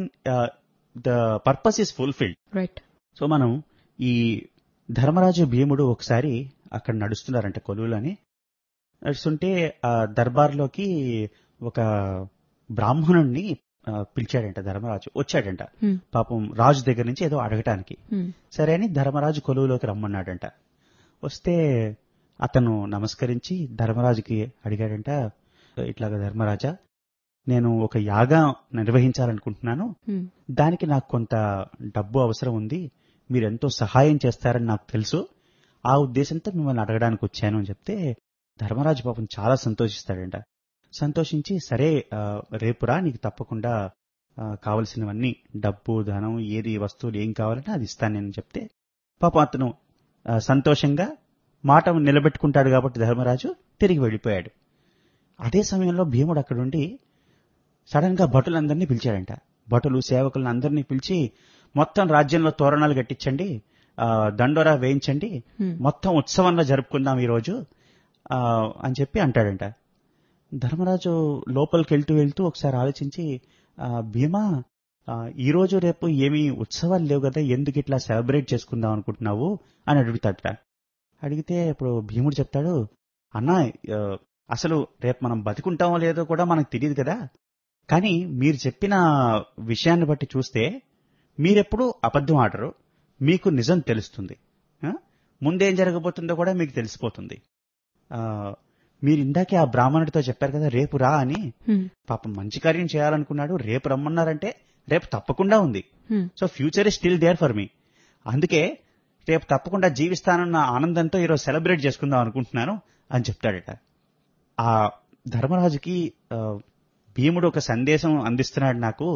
the purpose is fulfilled right so మనం ఈ ధర్మరాజు భీముడు ఒకసారి అక్కడ నడుస్తున్నారంట కొలువులని నడుస్తుంటే ఆ దర్బార్లోకి ఒక బ్రాహ్మణుణ్ణి ఆ, పిలిచాడంట ధర్మరాజు వచ్చాడంట Hmm. పాపం రాజు దగ్గర నుంచి ఏదో అడగటానికి Hmm. సరే అని ధర్మరాజు కొలువులోకి రమ్మన్నాడంట వస్తే అతను నమస్కరించి ధర్మరాజుకి అడిగాడంట ఇట్లాగా ధర్మరాజా నేను ఒక యాగం నిర్వహించాలనుకుంటున్నాను Hmm. దానికి నాకు కొంత డబ్బు అవసరం ఉంది మీరు ఎంతో సహాయం చేస్తారని నాకు తెలుసు ఆ ఉద్దేశంతో మిమ్మల్ని అడగడానికి వచ్చాను అని చెప్తే ధర్మరాజు పాపం చాలా సంతోషిస్తాడంట సంతోషించి సరే ఆ, రేపురా నీకు తప్పకుండా ఆ, కావలసినవన్నీ డబ్బు ధనం ఏది వస్తువులు ఏం కావాలంటే అది ఇస్తాను నేను చెప్తే పాపం అతను ఆ, సంతోషంగా మాట నిలబెట్టుకుంటాడు కాబట్టి ధర్మరాజు తిరిగి వెళ్ళిపోయాడు అదే సమయంలో భీముడు అక్కడుండి సడన్ గా భటులందరినీ పిలిచాడంట భటులు సేవకులను అందరినీ పిలిచి మొత్తం రాజ్యంలో తోరణాలు కట్టించండి ఆ, దండోరా వేయించండి Hmm. మొత్తం ఉత్సవంలో జరుపుకుందాం ఈరోజు ఆ, అని చెప్పి అంటాడంట ధర్మరాజు లోపలికి వెళ్తూ వెళ్తూ ఒకసారి ఆలోచించి ఆ, భీమా ఆ, ఈ రోజు రేపు ఏమీ ఉత్సవాలు లేవు కదా ఎందుకు ఇట్లా సెలబ్రేట్ చేసుకుందాం అనుకుంటున్నావు అని అడుగుతాడట అడిగితే ఇప్పుడు భీముడు చెప్తాడు అన్నా ఆ, అసలు రేపు మనం బతికుంటామో లేదో కూడా మనకు తెలియదు కదా కానీ మీరు చెప్పిన విషయాన్ని బట్టి చూస్తే మీరెప్పుడు అబద్ధం ఆడరు మీకు నిజం తెలుస్తుంది ఆ? ముందేం జరగబోతుందో కూడా మీకు తెలిసిపోతుంది ఆ, మీరు ఇందాకే ఆ బ్రాహ్మణుడితో చెప్పారు కదా రేపు రా అని Hmm. పాపం మంచి కార్యం చేయాలనుకున్నాడు రేపు రమ్మన్నారంటే రేపు తప్పకుండా ఉంది Hmm. So future is still there for me అందుకే రేపు తప్పకుండా జీవిస్తానన్న ఆనందంతో ఈరోజు సెలబ్రేట్ చేసుకుందాం అనుకుంటున్నాను అని చెప్తాడట ఆ ధర్మరాజుకి ఆ, భీముడు ఒక సందేశం అందిస్తున్నాడు నాకు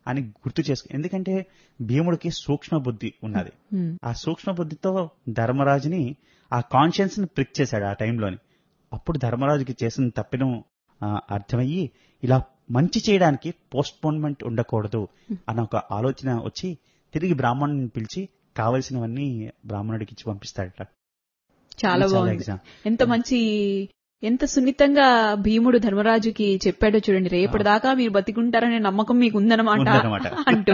అని గుర్తు చేసుకు ఎందుకంటే భీముడికి సూక్ష్మ బుద్ధి ఉన్నది Hmm. ఆ సూక్ష్మ బుద్ధితో ధర్మరాజుని ఆ కాన్షియన్స్ ని ప్రిక్ చేశాడు ఆ టైంలోని అప్పుడు ధర్మరాజుకి చేసిన తప్పిదం ఆ, అర్థమయ్యి ఇలా మంచి చేయడానికి పోస్ట్ పోన్మెంట్ ఉండకూడదు అన్న ఒక ఆలోచన వచ్చి తిరిగి బ్రాహ్మణుని పిలిచి కావలసినవన్నీ బ్రాహ్మణుడికి ఇచ్చి పంపిస్తాడట చాలా చాలా బాగుంది exam. ఎంత మంచి ఎంత సున్నితంగా భీముడు ధర్మరాజుకి చెప్పాడో చూడండి రేపటిదాకా మీరు బతికుంటారనే నమ్మకం మీకు ఉందన్నమాట ఉందన్నమాట. అంటూ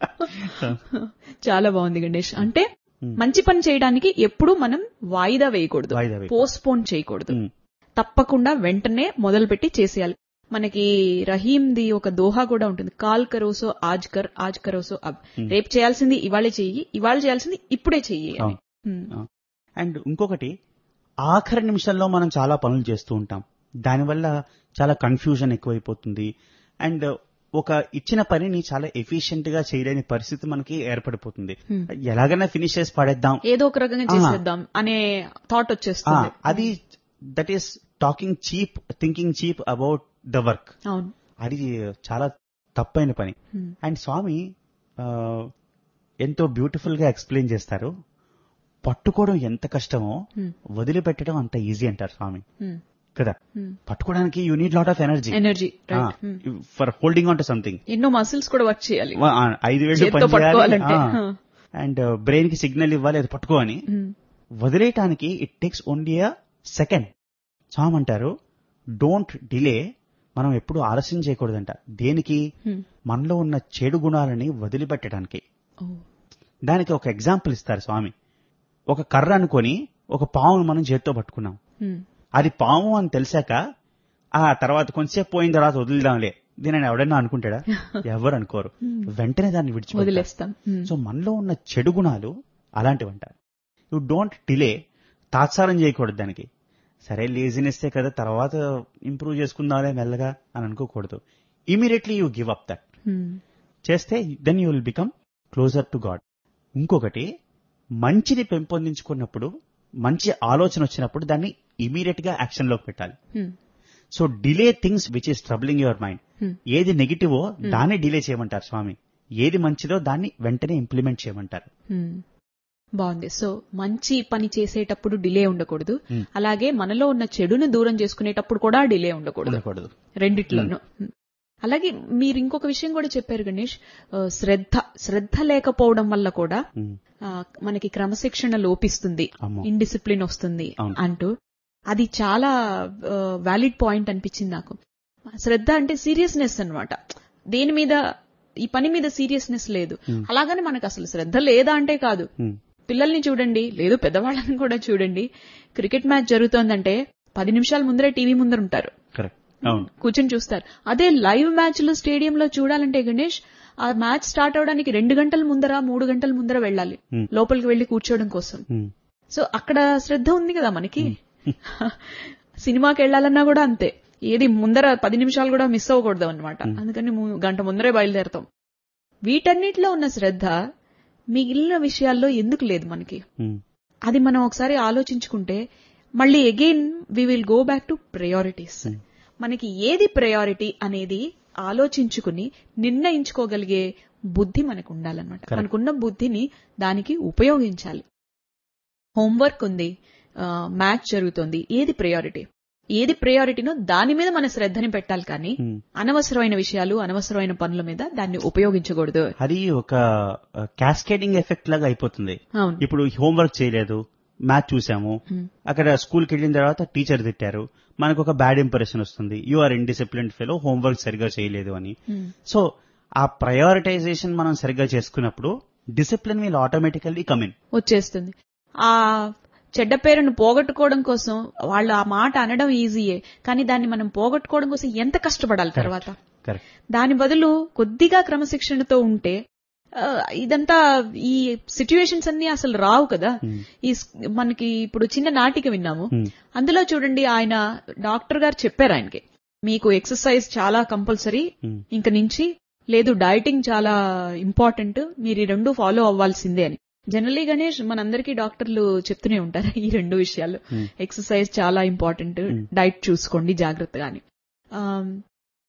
చాలా బాగుంది గణేష్ అంటే మంచి పని చేయడానికి ఎప్పుడూ మనం వాయిదా వేయకూడదు వాయిదా వేయకూడదు. పోస్ట్ పోన్ చేయకూడదు ఉమ్, తప్పకుండా వెంటనే మొదలుపెట్టి చేసేయాలి మనకి రహీంది ఒక దోహా కూడా ఉంటుంది కాల్ కరోసో ఆజ్ కర్ ఆజ్ కరోసో అబ్ రేపు చేయాల్సింది ఇవాళే చెయ్యి ఇవాళ చేయాల్సింది ఇప్పుడే చెయ్యి అని. అవును. ఉమ్. అండ్ ఇంకొకటి ఆఖరి నిమిషంలో మనం చాలా పనులు చేస్తూ ఉంటాం దానివల్ల చాలా కన్ఫ్యూజన్ ఎక్కువైపోతుంది అండ్ ఒక ఇచ్చిన పనిని చాలా ఎఫిషియెంట్ గా చేయలేని పరిస్థితి మనకి ఏర్పడిపోతుంది ఎలాగైనా ఫినిష్ చేసి పడేద్దాం ఏదో ఒక రకంగా ఆ. చేసేద్దాం అనే థాట్ ఆ, వచ్చేస్తుంది అది that is talking cheap thinking cheap about the work అవును అది చాలా తప్పైన పని Hmm. అండ్ స్వామి ఆ, ఎంతో బ్యూటిఫుల్ గా ఎక్స్ప్లెయిన్ చేస్తారు పట్టుకోవడం ఎంత కష్టమో Hmm. వదిలిపెట్టడం అంత ఈజీ అంటారు స్వామి Hmm. కదా Hmm. పట్టుకోవడానికి you need lot of energy energy right for holding on to something ఎన్నో మసిల్స్ కూడా వర్క్ చేయాలి ఐదు వేలు చేత్తో పట్టుకోవాలంటే. Huh. అండ్ బ్రెయిన్ కి సిగ్నల్ ఇవ్వాలి అది పట్టుకో అని Hmm. వదిలేయటానికి it takes only a second Swami అంటారు డోంట్ డిలే మనం ఎప్పుడు ఆలస్యం చేయకూడదంట దేనికి Hmm. మనలో ఉన్న చెడు గుణాలని వదిలిపెట్టడానికి Oh. దానికి ఒక ఎగ్జాంపుల్ ఇస్తారు స్వామి ఒక కర్ర అనుకొని ఒక పావును మనం చేత్తో పట్టుకున్నాం Hmm. అది పాము అని తెలిసాక ఆ తర్వాత కొంచెంసేపు పోయిన తర్వాత వదిలిదాంలే దీనిని ఎవడైనా అనుకుంటాడా ఎవరు అనుకోరు వెంటనే దాన్ని విడిచిపెడతారు వదిలేస్తాం Hmm. సో మనలో ఉన్న చెడు గుణాలు అలాంటివంట యు డోంట్ డిలే తాత్సారం చేయకూడదు దానికి సరే లేజినెస్సే కదా తర్వాత ఇంప్రూవ్ చేసుకుందాంలే మెల్లగా అని అనుకోకూడదు immediately you give up that Hmm. చేస్తే then you will become closer to god ఇంకొకటి మంచిని పెంపొందించుకున్నప్పుడు మంచి ఆలోచన వచ్చినప్పుడు దాన్ని ఇమీడియట్ గా యాక్షన్ లోకి పెట్టాలి Hmm. So delay things which is troubling your mind Hmm. ఏది నెగిటివో దాన్ని డిలే చేయమంటారు స్వామి ఏది మంచిదో దాన్ని వెంటనే ఇంప్లిమెంట్ చేయమంటారు Hmm. బాగుంది సో మంచి పని చేసేటప్పుడు డిలే ఉండకూడదు Hmm. అలాగే మనలో ఉన్న చెడును దూరం చేసుకునేటప్పుడు కూడా డిలే ఉండకూడదు ఉండకూడదు రెండిట్లోనూ అలాగే మీరు ఇంకొక విషయం కూడా చెప్పారు గణేష్ ఆ, శ్రద్ధ శ్రద్ధ లేకపోవడం వల్ల కూడా Hmm. ఆ, మనకి క్రమశిక్షణ లోపిస్తుంది అమ్మో. ఇండిసిప్లిన్ వస్తుంది అవును. అంటూ అది చాలా వ్యాలిడ్ పాయింట్ అనిపించింది నాకు శ్రద్ధ అంటే సీరియస్నెస్ అన్నమాట దేని మీద ఈ పని మీద సీరియస్నెస్ లేదు అలాగని మనకు అసలు శ్రద్ధ లేదా అంటే కాదు Hmm. పిల్లల్ని చూడండి లేదు పెద్దవాళ్ళని కూడా చూడండి క్రికెట్ మ్యాచ్ జరుగుతోందంటే పది నిమిషాల ముందరే టీవీ ముందర ఉంటారు కరెక్ట్ అవును కూర్చొని చూస్తారు అదే లైవ్ మ్యాచ్లు స్టేడియంలో చూడాలంటే గణేష్ ఆ మ్యాచ్ స్టార్ట్ అవడానికి రెండు గంటల ముందర మూడు గంటల ముందర వెళ్ళాలి Hmm. లోపలికి వెళ్లి కూర్చోవడం కోసం Hmm. సో అక్కడ శ్రద్ధ ఉంది కదా మనకి సినిమాకి వెళ్ళాలన్నా కూడా అంతే ఏది ముందర పది నిమిషాలు కూడా మిస్ అవ్వకూడదు అనమాట అందుకని ము- గంట ముందరే బయలుదేరతాం వీటన్నిటిలో ఉన్న శ్రద్ధ మిగిలిన విషయాల్లో ఎందుకు లేదు మనకి Hmm. అది మనం ఒకసారి ఆలోచించుకుంటే మళ్ళీ again we will go back to priorities మనకి ఏది ప్రయారిటీ అనేది ఆలోచించుకుని నిర్ణయించుకోగలిగే బుద్ధి మనకు ఉండాలన్నమాట Correct. మనకున్న బుద్ధిని దానికి ఉపయోగించాలి హోంవర్క్ ఉంది మ్యాచ్ జరుగుతోంది ఏది ప్రయారిటీ ఏది ప్రయారిటీనో దాని మీద మన శ్రద్ధని పెట్టాలి కానీ Hmm. అనవసరమైన విషయాలు అనవసరమైన పనుల మీద దాన్ని ఉపయోగించకూడదు అది ఒక క్యాస్కేడింగ్ ఎఫెక్ట్ లాగా అయిపోతుంది అవును ఇప్పుడు హోంవర్క్ చేయలేదు మ్యాచ్ చూసాము అక్కడ స్కూల్కి వెళ్ళిన తర్వాత టీచర్ తిట్టారు మనకు ఒక బ్యాడ్ ఇంప్రెషన్ వస్తుంది you are indiscipline fellow homework సరిగ్గా చేయలేదు అని Hmm. సో ఆ ప్రయారిటైజేషన్ మనం సరిగ్గా చేసుకున్నప్పుడు డిసిప్లిన్ విల్ ఆటోమేటికల్లీ కమిన్ వచ్చేస్తుంది ఆ చెడ్డ పేరును పోగొట్టుకోవడం కోసం వాళ్ళు ఆ మాట అనడం ఈజీయే కానీ దాన్ని మనం పోగొట్టుకోవడం కోసం ఎంత కష్టపడాలి తర్వాత కరెక్ట్ దాని బదులు కొద్దిగా క్రమశిక్షణతో ఉంటే ఆ, ఇదంతా ఈ సిచ్యువేషన్స్ అన్ని అసలు రావు కదా ఈ స్- మనకి ఇప్పుడు చిన్న నాటిక విన్నాము Hmm. అందులో చూడండి ఆయన డాక్టర్ గారు చెప్పారు ఆయనకి మీకు ఎక్సర్సైజ్ చాలా కంపల్సరీ Hmm. ఇంక నుంచి లేదు డైటింగ్ చాలా ఇంపార్టెంట్ మీరు ఈ రెండు ఫాలో అవ్వాల్సిందే అని జనరలీ గణేష్ మనందరికీ డాక్టర్లు చెప్తూనే ఉంటారు ఈ రెండు విషయాలు ఎక్సర్సైజ్ చాలా ఇంపార్టెంట్ డైట్ చూసుకోండి జాగ్రత్తగా అని ఆమ్,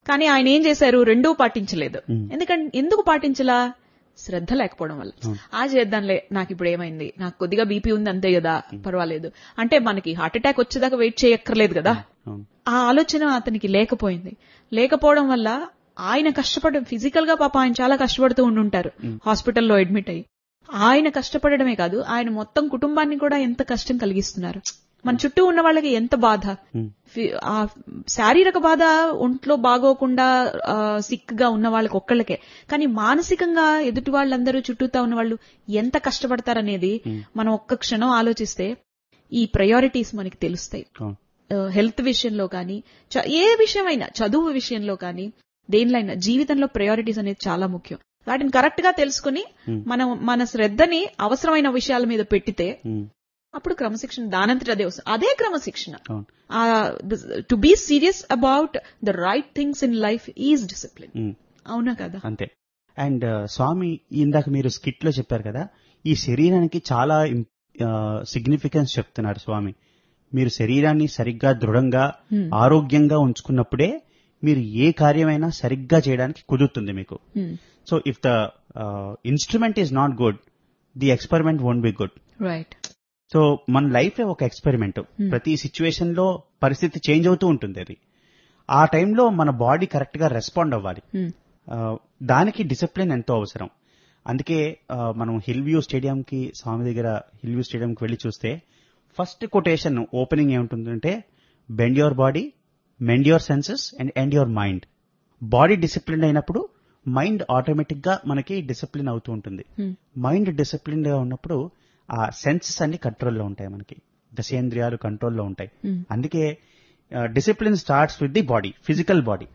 కానీ ఆయన ఏం చేశారు రెండూ పాటించలేదు Hmm. ఎందుకంటే ఎందుకు పాటించలా శ్రద్ధ లేకపోవడం వల్ల Hmm. ఆ చేద్దాంలే నాకు ఇప్పుడు ఏమైంది నాకు కొద్దిగా బీపీ ఉంది అంతే కదా పర్వాలేదు అంటే మనకి హార్ట్ అటాక్ వచ్చేదాకా వెయిట్ చేయక్కర్లేదు కదా అవును ఆ ఆలోచన అతనికి లేకపోయింది లేకపోవడం వల్ల ఆయన కష్టపడ ఫిజికల్ గా పాప ఆయన చాలా కష్టపడుతూ ఉండుంటారు హాస్పిటల్లో అడ్మిట్ అయ్యి ఆయన కష్టపడడమే కాదు ఆయన మొత్తం కుటుంబాన్ని కూడా ఎంత కష్టం కలిగిస్తున్నారు మన చుట్టూ ఉన్న వాళ్ళకి ఎంత బాధ Hmm. ఫి- ఆ శారీరక బాధ ఒంట్లో బాగోకుండా సిక్ గా ఉన్న వాళ్ళకి ఒక్కళ్ళకే కానీ మానసికంగా ఎదుటి వాళ్ళందరూ చుట్టూతా ఉన్న వాళ్ళు ఎంత కష్టపడతారనేది మనం ఒక్క క్షణం ఆలోచిస్తే ఈ ప్రయారిటీస్ మనకి తెలుస్తాయి అవును హెల్త్ విషయంలో కానీ చ- ఏ విషయమైనా చదువు విషయంలో కానీ దేనిలో అయినా జీవితంలో ప్రయారిటీస్ అనేది చాలా ముఖ్యం వాటిని కరెక్ట్ గా తెలుసుకుని మనం మన శ్రద్ధని అవసరమైన విషయాల మీద పెట్టితే ఉమ్, అప్పుడు క్రమశిక్షణ దానంతటి అదే వస్తుంది అదే క్రమశిక్షణ అవును to be serious about the right things in life is discipline um. అవునా కదా అంతే అండ్ స్వామి ఇందాక మీరు స్కిట్ లో చెప్పారు కదా ఈ శరీరానికి చాలా సిగ్నిఫికెన్స్ చెప్తున్నారు స్వామి మీరు శరీరాన్ని సరిగ్గా దృఢంగా Hmm. ఆరోగ్యంగా ఉంచుకున్నప్పుడే మీరు ఏ కార్యమైనా సరిగ్గా చేయడానికి కుదురుతుంది మీకు so if the instrument is not good the experiment won't be good right so మన లైఫ్ ఒక ఎక్స్పెరిమెంట్ ప్రతి సిచ్యువేషన్ లో పరిస్థితి చేంజ్ అవుతూ ఉంటుంది అది ఆ టైంలో మన బాడీ కరెక్ట్ గా రెస్పాండ్ అవ్వాలి ఆ, దానికి డిసిప్లిన్ ఎంతో అవసరం అందుకే ఆ, మనం హిల్ వ్యూ స్టేడియం కి స్వామి దగ్గర హిల్ వ్యూ స్టేడియం కి వెళ్లి చూస్తే ఫస్ట్ కొటేషన్ ఓపెనింగ్ ఏముంటుందంటే bend your body mend your senses and end your mind body discipline అయినప్పుడు మైండ్ ఆటోమేటిక్ గా మనకి డిసిప్లిన్ అవుతూ ఉంటుంది మైండ్ డిసిప్లిన్ గా ఉన్నప్పుడు ఆ సెన్సెస్ అన్ని కంట్రోల్లో ఉంటాయి మనకి దశేంద్రియాలు కంట్రోల్లో ఉంటాయి అందుకే discipline starts with the body physical body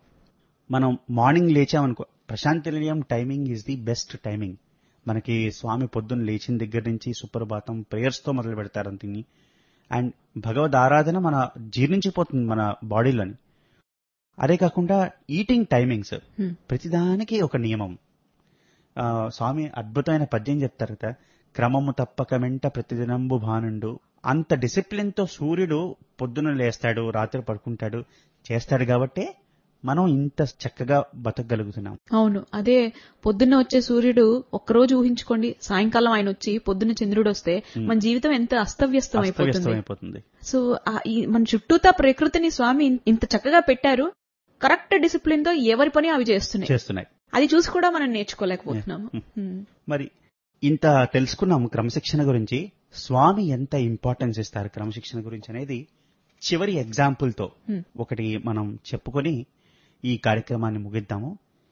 మనం మార్నింగ్ లేచామనుకో Prasanthi Nilayam timing is the best timing మనకి స్వామి పొద్దున్న లేచిన దగ్గర నుంచి సుప్రభాతం ప్రేయర్స్ తో మొదలు పెడతారు అంతిని అండ్ భగవద్ ఆరాధన మన జీర్ణించిపోతుంది మన బాడీలోని అదే కాకుండా ఈటింగ్ టైమింగ్స్ ప్రతిదానికి ఒక నియమం ఆ, స్వామి అద్భుతమైన పద్యం చెప్తారు కదా క్రమము తప్పక వెంట ప్రతిదినంబు భానుండు అంత డిసిప్లిన్ తో సూర్యుడు పొద్దున లేస్తాడు రాత్రి పడుకుంటాడు చేస్తాడు కాబట్టే మనం ఇంత చక్కగా బతకగలుగుతున్నాం అవును అదే పొద్దున్న వచ్చే సూర్యుడు ఒక్కరోజు ఊహించుకోండి సాయంకాలం ఆయన వచ్చి పొద్దున్న చంద్రుడు వస్తే మన జీవితం ఎంత అస్తవ్యస్తం అస్తవ్యస్తం అయిపోతుంది అయిపోతుంది సో ఆ ఈ మన చుట్టూతా ప్రకృతిని స్వామి ఇన్- ఇంత చక్కగా పెట్టారు కరెక్ట్ డిసిప్లిన్ తో ఎవరి పని అవి చేస్తున్నాయి చేస్తున్నాయి అది చూసి కూడా మనం నేర్చుకోలేకపోతున్నాము Hmm. మరి ఇంత తెలుసుకున్నాము క్రమశిక్షణ గురించి స్వామి ఎంత ఇంపార్టెన్స్ ఇస్తారు క్రమశిక్షణ గురించి అనేది చివరి ఎగ్జాంపుల్ తో ఒకటి మనం చెప్పుకొని ఈ కార్యక్రమాన్ని ముగిద్దాము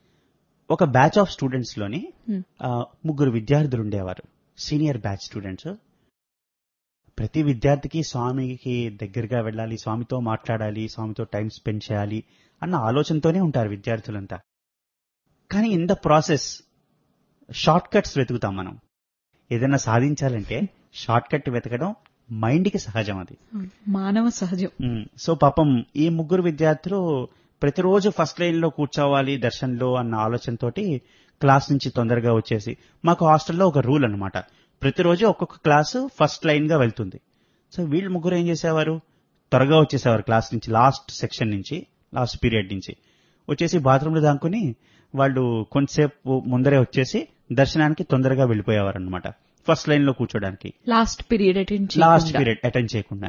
ఒక బ్యాచ్ ఆఫ్ స్టూడెంట్స్ లోని Hmm. ఆ, ముగ్గురు విద్యార్థులు ఉండేవారు సీనియర్ బ్యాచ్ స్టూడెంట్స్ ప్రతి విద్యార్థికి స్వామికి దగ్గరగా వెళ్ళాలి స్వామితో మాట్లాడాలి స్వామితో టైం స్పెండ్ చేయాలి అన్న ఆలోచనతోనే ఉంటారు విద్యార్థులంతా కానీ in the process short cuts వెతుకుతాం మనం ఏదైనా సాధించాలంటే షార్ట్ కట్ వెతకడం మైండ్ కి సహజం అది మానవ సహజం మ్మ్. సో పాపం ఈ ముగ్గురు విద్యార్థులు ప్రతిరోజు ఫస్ట్ లైన్ లో కూర్చోవాలి దర్శన్లో అన్న ఆలోచనతోటి క్లాస్ నుంచి తొందరగా వచ్చేసి మాకు హాస్టల్లో ఒక రూల్ అన్నమాట ప్రతిరోజు ఒక్కొక్క క్లాసు ఫస్ట్ లైన్ గా వెళ్తుంది సో వీళ్ళు ముగ్గురు ఏం చేసేవారు త్వరగా వచ్చేసేవారు క్లాస్ నుంచి లాస్ట్ సెక్షన్ నుంచి లాస్ట్ పీరియడ్ నుంచి వచ్చేసి బాత్రూమ్ లో దాక్కుని వాళ్ళు కొంతసేపు ముందరే వచ్చేసి దర్శనానికి తొందరగా వెళ్ళిపోయేవారు అనమాట ఫస్ట్ లైన్ లో కూర్చోడానికి last period attend last period attend చేయకుండా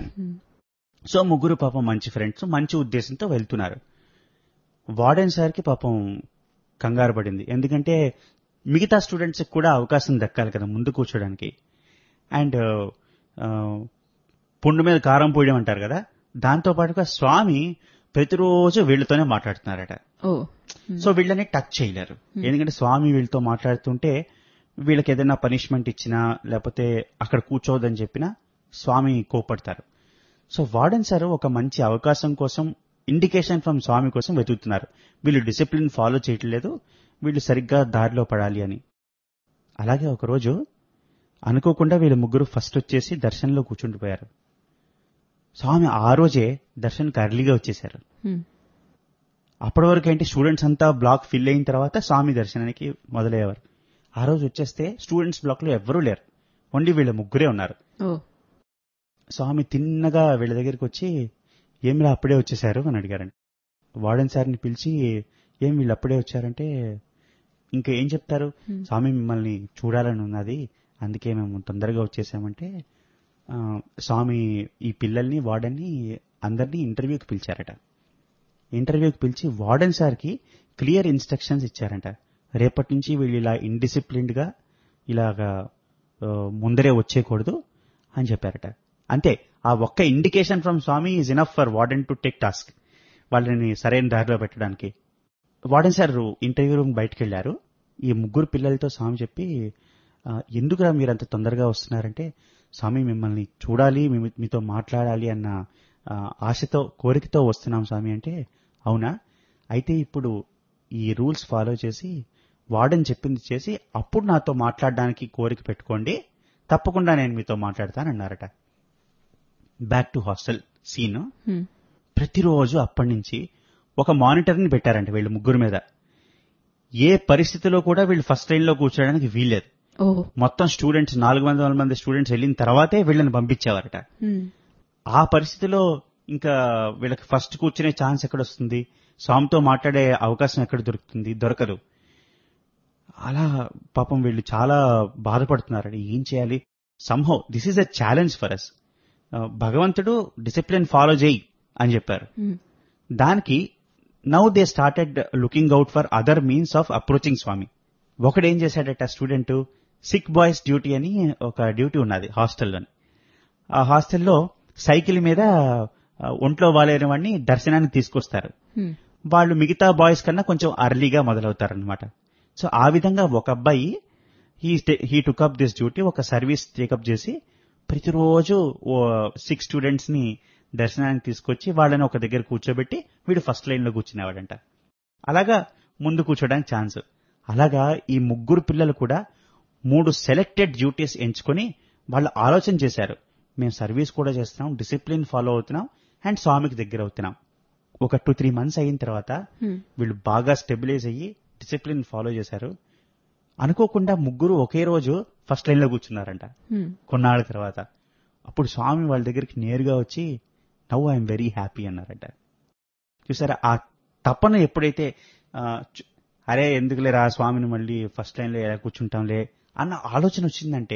సో ముగ్గురు పాపం మంచి ఫ్రెండ్స్ మంచి ఉద్దేశంతో వెళ్తున్నారు వార్డెన్ సార్ కి పాపం కంగారు పడింది ఎందుకంటే మిగతా స్టూడెంట్స్ కూడా అవకాశం దక్కాలి కదా ముందు కూర్చోడానికి అండ్ పుండు మీద కారం పూయడం అంటారు కదా దాంతో పాటుగా స్వామి ప్రతిరోజు వీళ్ళతోనే మాట్లాడుతున్నారట ఓ సో వీళ్ళని టచ్ చేయలేరు ఎందుకంటే స్వామి వీళ్ళతో మాట్లాడుతుంటే వీళ్ళకి ఏదైనా పనిష్మెంట్ ఇచ్చినా లేకపోతే అక్కడ కూర్చోవద్దని చెప్పినా స్వామి కోపడతారు సో వార్డెన్ సార్ ఒక మంచి అవకాశం కోసం ఇండికేషన్ ఫ్రమ్ స్వామి కోసం వెతుకుతున్నారు వీళ్ళు డిసిప్లిన్ ఫాలో చేయట్లేదు వీళ్ళు సరిగ్గా దారిలో పడాలి అని అలాగే ఒకరోజు అనుకోకుండా వీళ్ళ ముగ్గురు ఫస్ట్ వచ్చేసి దర్శనంలో కూర్చుండిపోయారు స్వామి ఆ రోజే దర్శన్కి అర్లీగా వచ్చేశారు Hmm. అప్పటి వరకు ఏంటి స్టూడెంట్స్ అంతా బ్లాక్ ఫిల్ అయిన తర్వాత స్వామి దర్శనానికి మొదలయ్యేవారు ఆ రోజు వచ్చేస్తే స్టూడెంట్స్ బ్లాక్ లో ఎవ్వరూ లేరు ఓన్లీ వీళ్ళ ముగ్గురే ఉన్నారు ఓ స్వామి తిన్నగా వీళ్ళ దగ్గరికి వచ్చి ఏమిలా అప్పుడే వచ్చేసారు అని అడిగారండి వార్డెన్ సార్ని పిలిచి ఏం వీళ్ళు అప్పుడే వచ్చారంటే ఇంకా ఏం చెప్తారు స్వామి మిమ్మల్ని చూడాలని ఉన్నది అందుకే మేము తొందరగా వచ్చేసామంటే ఆ, స్వామి ఈ పిల్లల్ని వార్డెన్ని అందరినీ ఇంటర్వ్యూకి పిలిచారట ఇంటర్వ్యూకి పిలిచి వార్డెన్ సార్కి క్లియర్ ఇన్స్ట్రక్షన్స్ ఇచ్చారంట రేపటి నుంచి వీళ్ళు ఇలా ఇండిసిప్లిన్డ్ గా ఇలాగా ఆ, ముందరే వచ్చేయకూడదు అని చెప్పారట అంతే ఆ ఒక్క indication from Swami is enough for warden to take task వాళ్ళని సరైన దారిలో పెట్టడానికి వార్డెన్ సార్ ఇంటర్వ్యూ రూమ్ బయటకు వెళ్ళారు ఈ ముగ్గురు పిల్లలతో స్వామి చెప్పి "ఆ, ఎందుకురా మీరు అంత తొందరగా వస్తున్నారంటే స్వామి మిమ్మల్ని చూడాలి మీ- మీతో మాట్లాడాలి అన్న ఆ, ఆశతో కోరికతో వస్తున్నాం స్వామి అంటే అవునా అయితే ఇప్పుడు ఈ రూల్స్ ఫాలో చేసి వార్డెన్ చెప్పింది చేసి అప్పుడు నాతో మాట్లాడడానికి కోరిక పెట్టుకోండి తప్పకుండా నేను మీతో మాట్లాడతానన్నారట back to hostel scene hmm. ప్రతిరోజు అప్పటి నుంచి ఒక మానిటర్ని పెట్టారంట వీళ్ళు ముగ్గురు మీద ఏ పరిస్థితిలో కూడా వీళ్ళు ఫస్ట్ లైన్ లో కూర్చోడానికి వీల్లేదు ఓహో మొత్తం స్టూడెంట్స్ నాలుగు వందల మంది స్టూడెంట్స్ వెళ్ళిన తర్వాతే వీళ్ళని పంపించేవారట హ్మ్. ఆ పరిస్థితిలో ఇంకా వీళ్ళకి ఫస్ట్ కూర్చునే ఛాన్స్ ఎక్కడ వస్తుంది స్వామితో మాట్లాడే అవకాశం ఎక్కడ దొరుకుతుంది దొరకదు అలా పాపం వీళ్ళు చాలా బాధపడుతున్నారండి ఏం చేయాలి somehow this is a challenge for us భగవంతుడు డిసిప్లిన్ ఫాలో చేయి అని చెప్పారు హ్మ్. దానికి now they started looking out for other means of approaching Swami ఒకడు ఏం చేశాడట స్టూడెంట్ సిక్ బాయ్స్ డ్యూటీ అని ఒక డ్యూటీ ఉన్నది హాస్టల్లోని ఆ హాస్టల్లో సైకిల్ మీద ఆ, ఒంట్లో బాలేని వాడిని దర్శనానికి తీసుకొస్తారు హ్మ్. వాళ్ళు మిగతా బాయ్స్ కన్నా కొంచెం అర్లీగా మొదలవుతారనమాట సో ఆ విధంగా ఒక అబ్బాయి he he took up this duty ఒక సర్వీస్ టేకప్ చేసి ప్రతిరోజు సిక్స్ స్టూడెంట్స్ ని దర్శనానికి తీసుకొచ్చి వాళ్ళని ఒక దగ్గర కూర్చోబెట్టి వీడు ఫస్ట్ లైన్ లో కూర్చునేవాడంట అలాగా ముందు కూర్చోడానికి ఛాన్స్ అలాగా ఈ ముగ్గురు పిల్లలు కూడా మూడు సెలెక్టెడ్ డ్యూటీస్ ఎంచుకొని వాళ్ళు ఆలోచన చేశారు మేము సర్వీస్ కూడా చేస్తున్నాం డిసిప్లిన్ ఫాలో అవుతున్నాం అండ్ స్వామికి దగ్గర అవుతున్నాం ఒక టూ త్రీ మంత్స్ అయిన తర్వాత హ్మ్. వీళ్ళు బాగా స్టెబిలైజ్ అయ్యి డిసిప్లిన్ ఫాలో చేశారు అనుకోకుండా ముగ్గురు ఒకే రోజు ఫస్ట్ లైన్ లో కూర్చున్నారంట హ్మ్. కొన్నాళ్ళ తర్వాత అప్పుడు స్వామి వాళ్ళ దగ్గరికి నేరుగా వచ్చి నవ్వు ఐఎమ్ వెరీ హ్యాపీ అన్నారంట చూసారా ఆ తపన ఎప్పుడైతే ఆ, చు- అరే ఎందుకులేరా స్వామిని మళ్ళీ ఫస్ట్ లైన్ లో ఎలా కూర్చుంటాంలే అన్న ఆలోచన వచ్చిందంటే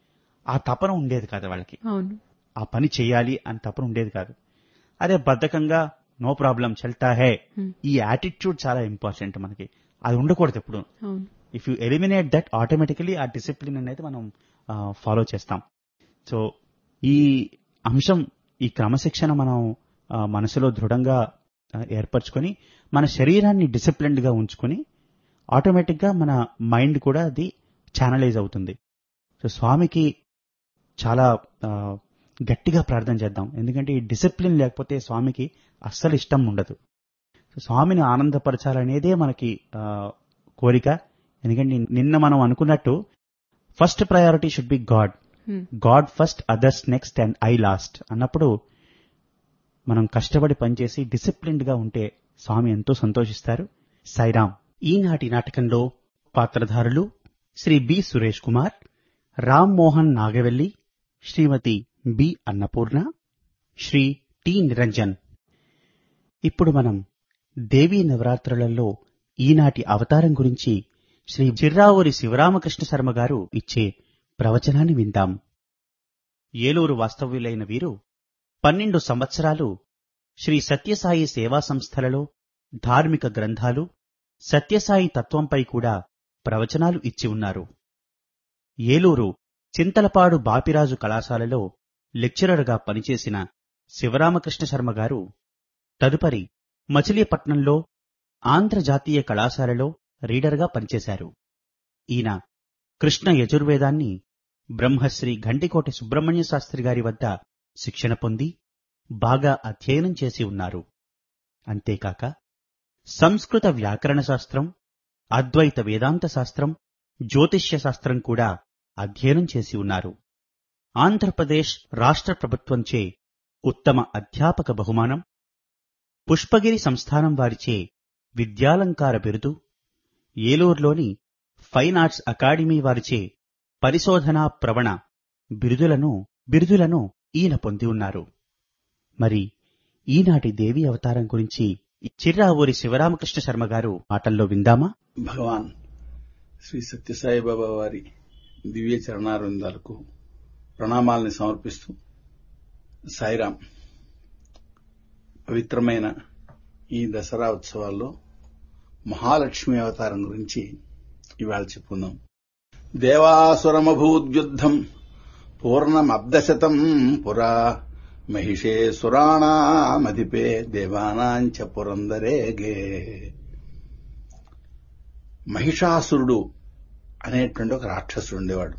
ఆ తపన ఉండేది కాదు వాళ్ళకి అవును ఆ పని చేయాలి అని తపన ఉండేది కాదు అదే బద్ధకంగా నో ప్రాబ్లం చల్తా హే Hmm. ఈ యాటిట్యూడ్ చాలా ఇంపార్టెంట్ మనకి అది ఉండకూడదు ఎప్పుడు అవును if you eliminate that automatically ఆ డిసిప్లిన్ అనేది మనం ఫాలో చేస్తాం సో ఈ అంశం ఈ క్రమశిక్షణ మనం ఆ, మనసులో దృఢంగా ఆ, ఏర్పరచుకొని మన శరీరాన్ని డిసిప్లిన్డ్ గా ఉంచుకొని ఆటోమేటిక్ గా మన మైండ్ కూడా అది ఛానలైజ్ అవుతుంది సో స్వామికి చాలా ఆ, గట్టిగా ప్రార్థన చేద్దాం ఎందుకంటే ఈ డిసిప్లిన్ లేకపోతే స్వామికి అస్సలు ఇష్టం ఉండదు సో స్వామిని ఆనందపరచాలనేదే మనకి ఆ, కోరిక ఎందుకంటే నిన్న మనం అనుకున్నట్టు first priority should be God hmm. God first others next and I last అన్నప్పుడు మనం కష్టపడి పనిచేసి డిసిప్లిన్డ్ గా ఉంటే స్వామి ఎంతో సంతోషిస్తారు సాయిరాం ఈనాటి నాటకంలో పాత్రధారులు Shri B Suresh Kumar Ram Mohan Nagavelli Shrimati B Annapurna Shri T Niranjan ఇప్పుడు మనం దేవీ నవరాత్రులలో ఈనాటి అవతారం గురించి శ్రీ చిర్రావూరి శివరామకృష్ణ శర్మ గారు ఇచ్చే ప్రవచనాన్ని విందాం ఏలూరు వాస్తవ్యులైన వీరు పన్నెండు సంవత్సరాలు శ్రీ సత్యసాయి సేవా సంస్థలలో ధార్మిక గ్రంథాలు సత్యసాయి తత్వంపై కూడా ప్రవచనాలు ఇచ్చి ఉన్నారు ఏలూరు చింతలపాడు బాపిరాజు కళాశాలలో లెక్చరర్గా పనిచేసిన శివరామకృష్ణ శర్మ గారు తదుపరి మచిలీపట్నంలో ఆంధ్రజాతీయ కళాశాలలో రీడర్గా పనిచేశారు ఈయన కృష్ణ యజుర్వేదాన్ని బ్రహ్మశ్రీ ఘంటికోటి సుబ్రహ్మణ్య శాస్త్రి గారి వద్ద శిక్షణ పొంది బాగా అధ్యయనం చేసి ఉన్నారు అంతేకాక సంస్కృత వ్యాకరణ శాస్త్రం అద్వైత వేదాంత శాస్త్రం జ్యోతిష్య శాస్త్రం కూడా అధ్యయనం చేసి ఉన్నారు ఆంధ్రప్రదేశ్ రాష్ట్ర ప్రభుత్వంచే ఉత్తమ అధ్యాపక బహుమానం పుష్పగిరి సంస్థానం వారిచే విద్యాలంకార బిరుదు ఏలూరులోని ఫైన్ ఆర్ట్స్ అకాడమీ వారిచే పరిశోధనా ప్రవణ బిరుదులను బిరుదులను ఈయన పొంది ఉన్నారు మరి ఈనాటి దేవి అవతారం గురించి చిర్రావూరి శివరామకృష్ణ శర్మ గారు మాటల్లో విందామా భగవాన్ శ్రీ సత్యసాయి బాబా వారి దివ్య చరణారవిందాలకు ప్రణామాల్ని సమర్పిస్తూ సాయిరాం పవిత్రమైన ఈ దసరా ఉత్సవాల్లో మహాలక్ష్మి అవతారం గురించి ఇవాళ చెప్పుకుందాం దేవాసురమభూద్యుద్ధం పూర్ణమబ్దశతం పురా మహిషే సురాణామధిపే దేవానాంచ పురందరేగే మహిషాసురుడు అనేటువంటి ఒక రాక్షసుడు ఉండేవాడు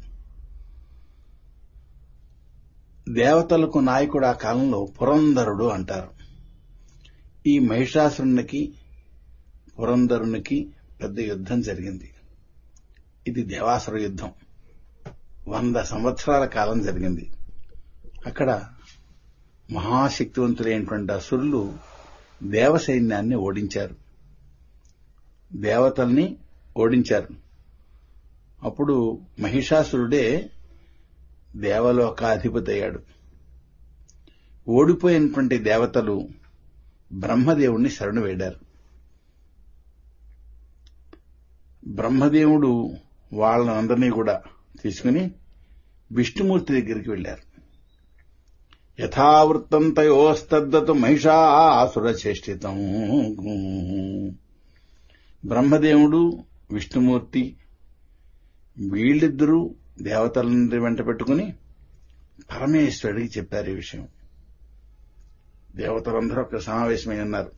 దేవతలకు నాయకుడు ఆ కాలంలో పురంధరుడు అంటారు ఈ మహిషాసురునికి పురంధరునికి పెద్ద యుద్ధం జరిగింది ఇది దేవాసుర యుద్ధం వంద సంవత్సరాల కాలం జరిగింది అక్కడ మహాశక్తివంతులైనటువంటి అసురులు దేవ సైన్యాన్ని ఓడించారు దేవతల్ని ఓడించారు అప్పుడు మహిషాసురుడే దేవలోకాధిపతి అయ్యాడు ఓడిపోయినటువంటి దేవతలు బ్రహ్మదేవుణ్ణి శరణు వేడారు బ్రహ్మదేవుడు వాళ్ళందరినీ కూడా తీసుకుని విష్ణుమూర్తి దగ్గరికి వెళ్లారు యథావృత్తం తయోస్తద్దతు మహిషాసురచేష్టితం బ్రహ్మదేవుడు విష్ణుమూర్తి వీళ్ళిద్దరూ దేవతలందరి వెంట పెట్టుకుని పరమేశ్వరుడికి చెప్పారు ఈ విషయం దేవతలందరూ ఒక సమావేశమై ఉన్నారు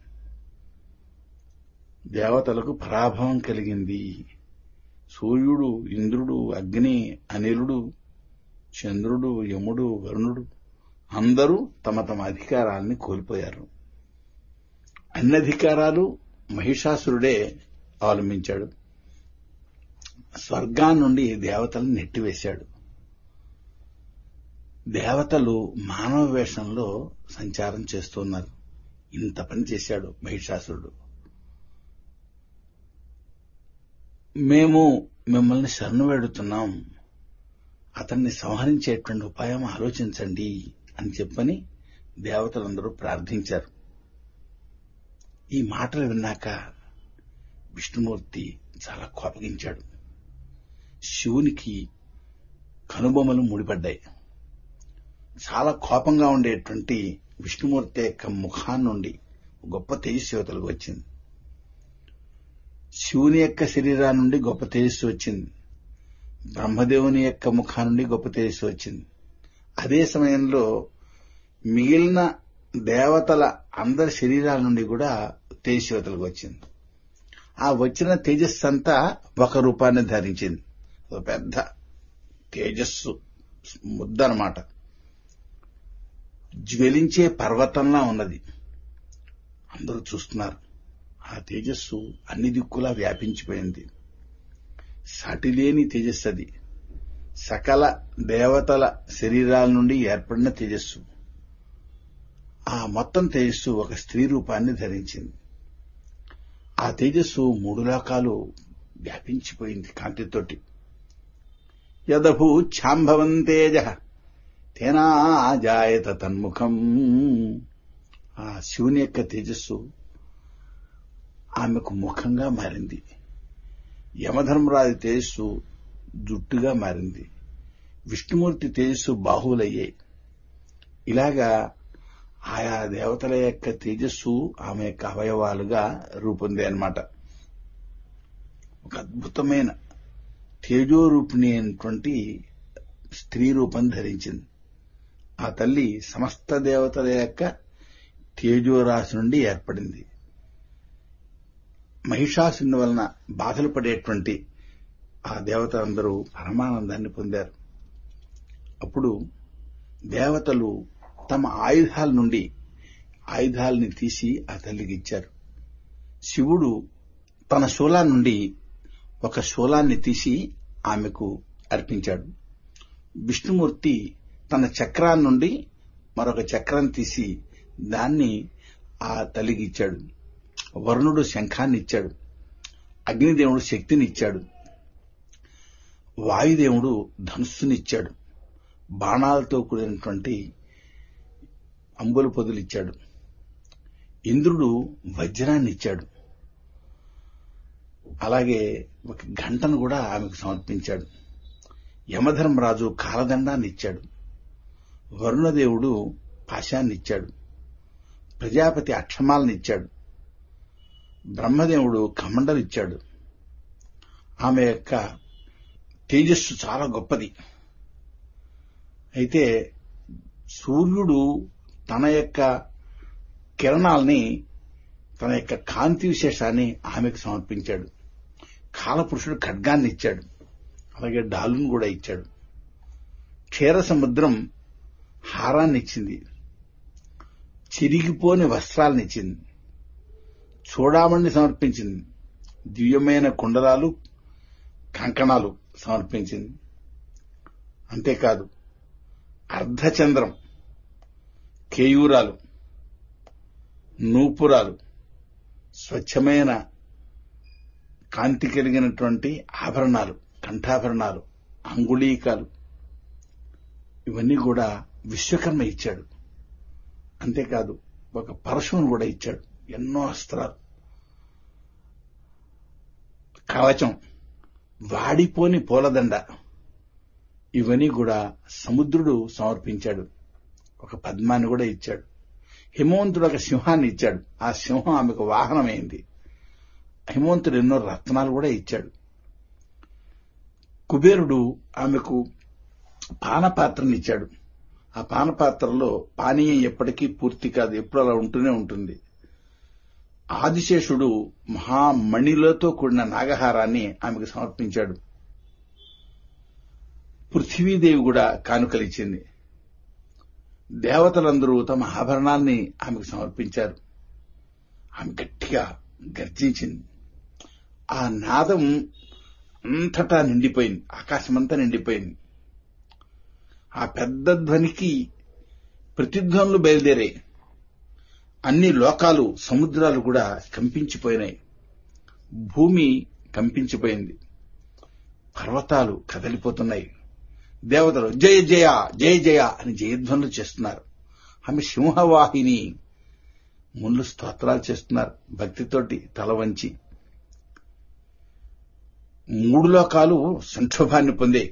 దేవతలకు పరాభవం కలిగింది సూర్యుడు ఇంద్రుడు అగ్ని అనిలుడు చంద్రుడు యముడు వరుణుడు అందరూ తమ తమ అధికారాల్ని కోల్పోయారు అన్ని అధికారాలు మహిషాసురుడే అవలంబించాడు స్వర్గాన్ని నుండి దేవతలను నెట్టివేశాడు దేవతలు మానవ వేషంలో సంచారం చేస్తున్నారు ఇంత పని చేశాడు మహిషాసురుడు మేము మిమ్మల్ని శరణు వేడుతున్నాం అతన్ని సంహరించేటువంటి ఉపాయం ఆలోచించండి అని చెప్పని దేవతలందరూ ప్రార్థించారు ఈ మాటలు విన్నాక విష్ణుమూర్తి చాలా కోపగించాడు శివునికి కనుబొమ్మలు ముడిపడ్డాయి చాలా కోపంగా ఉండేటువంటి విష్ణుమూర్తి యొక్క ముఖాన్ని నుండి గొప్ప తేజస్సు వచ్చింది శివుని యొక్క శరీరా నుండి గొప్ప తేజస్సు వచ్చింది బ్రహ్మదేవుని యొక్క ముఖా నుండి గొప్ప తేజస్సు వచ్చింది అదే సమయంలో మిగిలిన దేవతల అందరి శరీరాల నుండి కూడా తేజస్వతలకు వచ్చింది ఆ వచ్చిన తేజస్సు అంతా ఒక రూపాన్ని ధరించింది ఒక పెద్ద తేజస్సు ముద్దనమాట జ్వలించే పర్వతంలా ఉన్నది అందరూ చూస్తున్నారు ఆ తేజస్సు అన్ని దిక్కులా వ్యాపించిపోయింది సాటిలేని తేజస్సు అది సకల దేవతల శరీరాల నుండి ఏర్పడిన తేజస్సు ఆ మొత్తం తేజస్సు ఒక స్త్రీ రూపాన్ని ధరించింది ఆ తేజస్సు మూడు లోకాలు వ్యాపించిపోయింది కాంతితోటి యదభూఛాంభవం తేజ తేనా జాయత తన్ముఖం ఆ శివుని యొక్క తేజస్సు ఆమెకు ముఖంగా మారింది యమధర్మరాజు తేజస్సు జుట్టుగా మారింది విష్ణుమూర్తి తేజస్సు బాహువులయ్యాయి ఇలాగా ఆయా దేవతల యొక్క తేజస్సు ఆమె యొక్క అవయవాలుగా రూపొందాయి అన్నమాట ఒక అద్భుతమైన తేజోరూపిణి అయినటువంటి స్త్రీ రూపం ధరించింది ఆ తల్లి సమస్త దేవతల యొక్క తేజోరాశి నుండి ఏర్పడింది మహిషాసుని వలన బాధలు పడేటువంటి ఆ దేవతలందరూ పరమానందాన్ని పొందారు అప్పుడు దేవతలు తమ ఆయుధాల నుండి ఆయుధాలని తీసి ఆ తల్లికి ఇచ్చారు శివుడు తన శూలా నుండి ఒక శూలాన్ని తీసి ఆమెకు అర్పించాడు విష్ణుమూర్తి తన చక్రాన్ని నుండి మరొక చక్రం తీసి దాన్ని ఆ తల్లికి ఇచ్చాడు వరుణుడు శంఖాన్ని ఇచ్చాడు అగ్నిదేవుడు శక్తిని ఇచ్చాడు వాయుదేవుడు ధనుస్సునిచ్చాడు బాణాలతో కూడినటువంటి అంబుల పొదులు ఇచ్చాడు ఇంద్రుడు వజ్రాన్ని ఇచ్చాడు అలాగే ఒక గంటను కూడా ఆమెకు సమర్పించాడు యమధర్మరాజు కాలదండాన్ని ఇచ్చాడు వరుణదేవుడు పాశాన్ని ఇచ్చాడు ప్రజాపతి అక్షమాలను ఇచ్చాడు బ్రహ్మదేవుడు కమండలు ఇచ్చాడు ఆమె యొక్క తేజస్సు చాలా గొప్పది అయితే సూర్యుడు తన యొక్క కిరణాల్ని తన యొక్క కాంతి విశేషాన్ని ఆమెకు సమర్పించాడు కాలపురుషుడు ఖడ్గాన్ని ఇచ్చాడు అలాగే డాలును కూడా ఇచ్చాడు క్షీర సముద్రం హారాన్ని ఇచ్చింది చిరిగిపోని వస్త్రాలను ఇచ్చింది చూడామణ్ణి సమర్పించింది దివ్యమైన కుండలాలు కంకణాలు సమర్పించింది అంతేకాదు అర్ధచంద్రం కేయూరాలు నూపురాలు స్వచ్ఛమైన కాంతి కలిగినటువంటి ఆభరణాలు కంఠాభరణాలు అంగుళీకాలు ఇవన్నీ కూడా విశ్వకర్మ ఇచ్చాడు అంతేకాదు ఒక పరశువును కూడా ఇచ్చాడు ఎన్నో అస్త్రాలు కవచం వాడిపోని పూలదండ ఇవన్నీ కూడా సముద్రుడు సమర్పించాడు ఒక పద్మాన్ని కూడా ఇచ్చాడు హిమవంతుడు ఒక సింహాన్ని ఇచ్చాడు ఆ సింహం ఆమెకు వాహనమైంది హిమవంతుడు ఎన్నో రత్నాలు కూడా ఇచ్చాడు కుబేరుడు ఆమెకు పానపాత్రని ఇచ్చాడు ఆ పానపాత్రలో పానీయం ఎప్పటికీ పూర్తి కాదు ఎప్పుడు అలా ఉంటూనే ఉంటుంది ఆదిశేషుడు మహామణిలతో కూడిన నాగహారాన్ని ఆమెకు సమర్పించాడు పృథ్వీదేవి కూడా కానుకలిచ్చింది దేవతలందరూ తమ ఆభరణాల్ని ఆమెకు సమర్పించారు ఆమె గట్టిగా గర్జించింది ఆ నాదం అంతటా నిండిపోయింది ఆకాశమంతా నిండిపోయింది ఆ పెద్ద ధ్వనికి ప్రతిధ్వనులు బయలుదేరాయి అన్ని లోకాలు సముద్రాలు కూడా కంపించిపోయినాయి భూమి కంపించిపోయింది పర్వతాలు కదలిపోతున్నాయి దేవతలు జయ జయ జయ జయ అని జయధ్వనులు చేస్తున్నారు ఆమె సింహవాహిని ముళ్ళు స్తోత్రాలు చేస్తున్నారు భక్తితోటి తల వంచి మూడు లోకాలు సంక్షోభాన్ని పొందే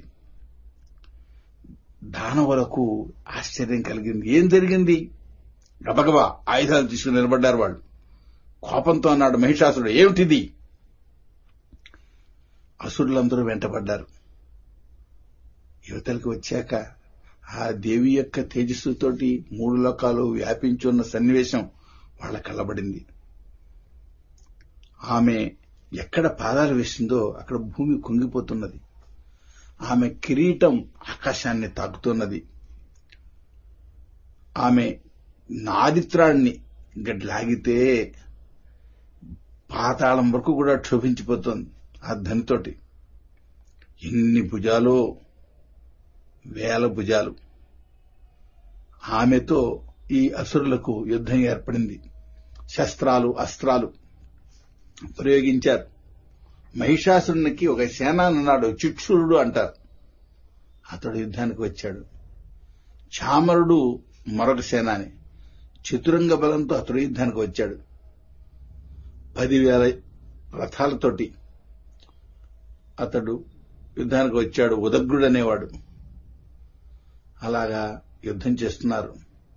దానవులకు ఆశ్చర్యం కలిగింది ఏం జరిగింది గబగబా ఆయుధాలు తీసుకుని నిలబడ్డారు వాళ్ళు కోపంతో అన్నాడు మహిషాసుడు ఏమిటిది అసురులందరూ వెంటబడ్డారు యువతలకు వచ్చాక ఆ దేవి యొక్క తేజస్సుతోటి మూడు లోకాలు వ్యాపించున్న సన్నివేశం వాళ్ళ కళ్ళబడింది ఆమె ఎక్కడ పాదాలు వేసిందో అక్కడ భూమి కుంగిపోతున్నది ఆమె కిరీటం ఆకాశాన్ని తాకుతున్నది ఆమె నాదిత్రాన్ని గడ్లాగితే పాతాళం వరకు కూడా క్షోభించిపోతోంది ఆ ధనితోటి ఎన్ని భుజాలో వేల భుజాలు ఆమెతో ఈ అసురులకు యుద్ధం ఏర్పడింది శస్త్రాలు అస్త్రాలు ప్రయోగించారు మహిషాసురునికి ఒక సేనానున్నాడు చిక్షురుడు అంటారు అతడు యుద్ధానికి వచ్చాడు చామరుడు మరొక సేనాని చతురంగ బలంతో అతడు యుద్ధానికి వచ్చాడు పదివేల రథాలతోటి అతడు యుద్ధానికి వచ్చాడు ఉదగ్రుడు అనేవాడు అలాగా యుద్ధం చేస్తున్నారు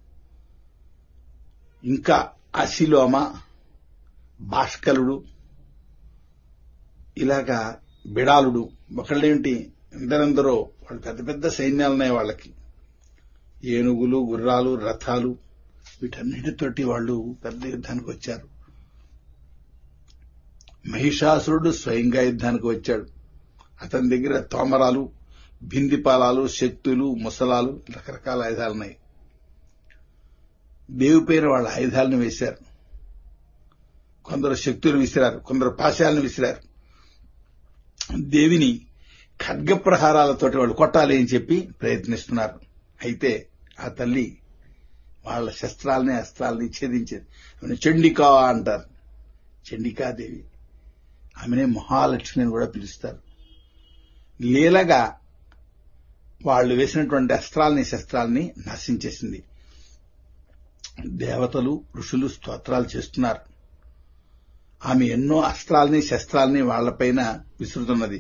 ఇంకా అశిలోమ భాష్కలుడు ఇలాగా బిడాలుడు ఒకళ్ళేంటి ఇందరెందరో వాళ్ళు పెద్ద పెద్ద సైన్యాలున్నాయి వాళ్ళకి ఏనుగులు గుర్రాలు రథాలు వీటన్నిటితోటి వాళ్ళు పెద్ద యుద్ధానికి వచ్చారు మహిషాసురుడు స్వయంగా యుద్ధానికి వచ్చాడు అతని దగ్గర తోమరాలు బిందిపాలాలు శక్తులు ముసలాలు రకరకాల ఆయుధాలున్నాయి దేవి పేరు వాళ్ళ ఆయుధాలను వేశారు కొందరు శక్తులు విసిరారు కొందరు పాశాలను విసిరారు దేవిని ఖడ్గ ప్రహారాలతోటి వాళ్ళు కొట్టాలి అని చెప్పి ప్రయత్నిస్తున్నారు అయితే ఆ తల్లి వాళ్ళ శస్త్రాలని అస్త్రాలని ఛేదించేది ఆమెను చండికా అంటారు చండికాదేవి ఆమెనే మహాలక్ష్మి అని కూడా పిలుస్తారు లీలగా వాళ్ళు వేసినటువంటి అస్త్రాలని శస్త్రాలని నశించేసింది దేవతలు ఋషులు స్తోత్రాలు చేస్తున్నారు ఆమె ఎన్నో అస్త్రాల్ని శస్త్రాల్ని వాళ్లపైన విసురుతున్నది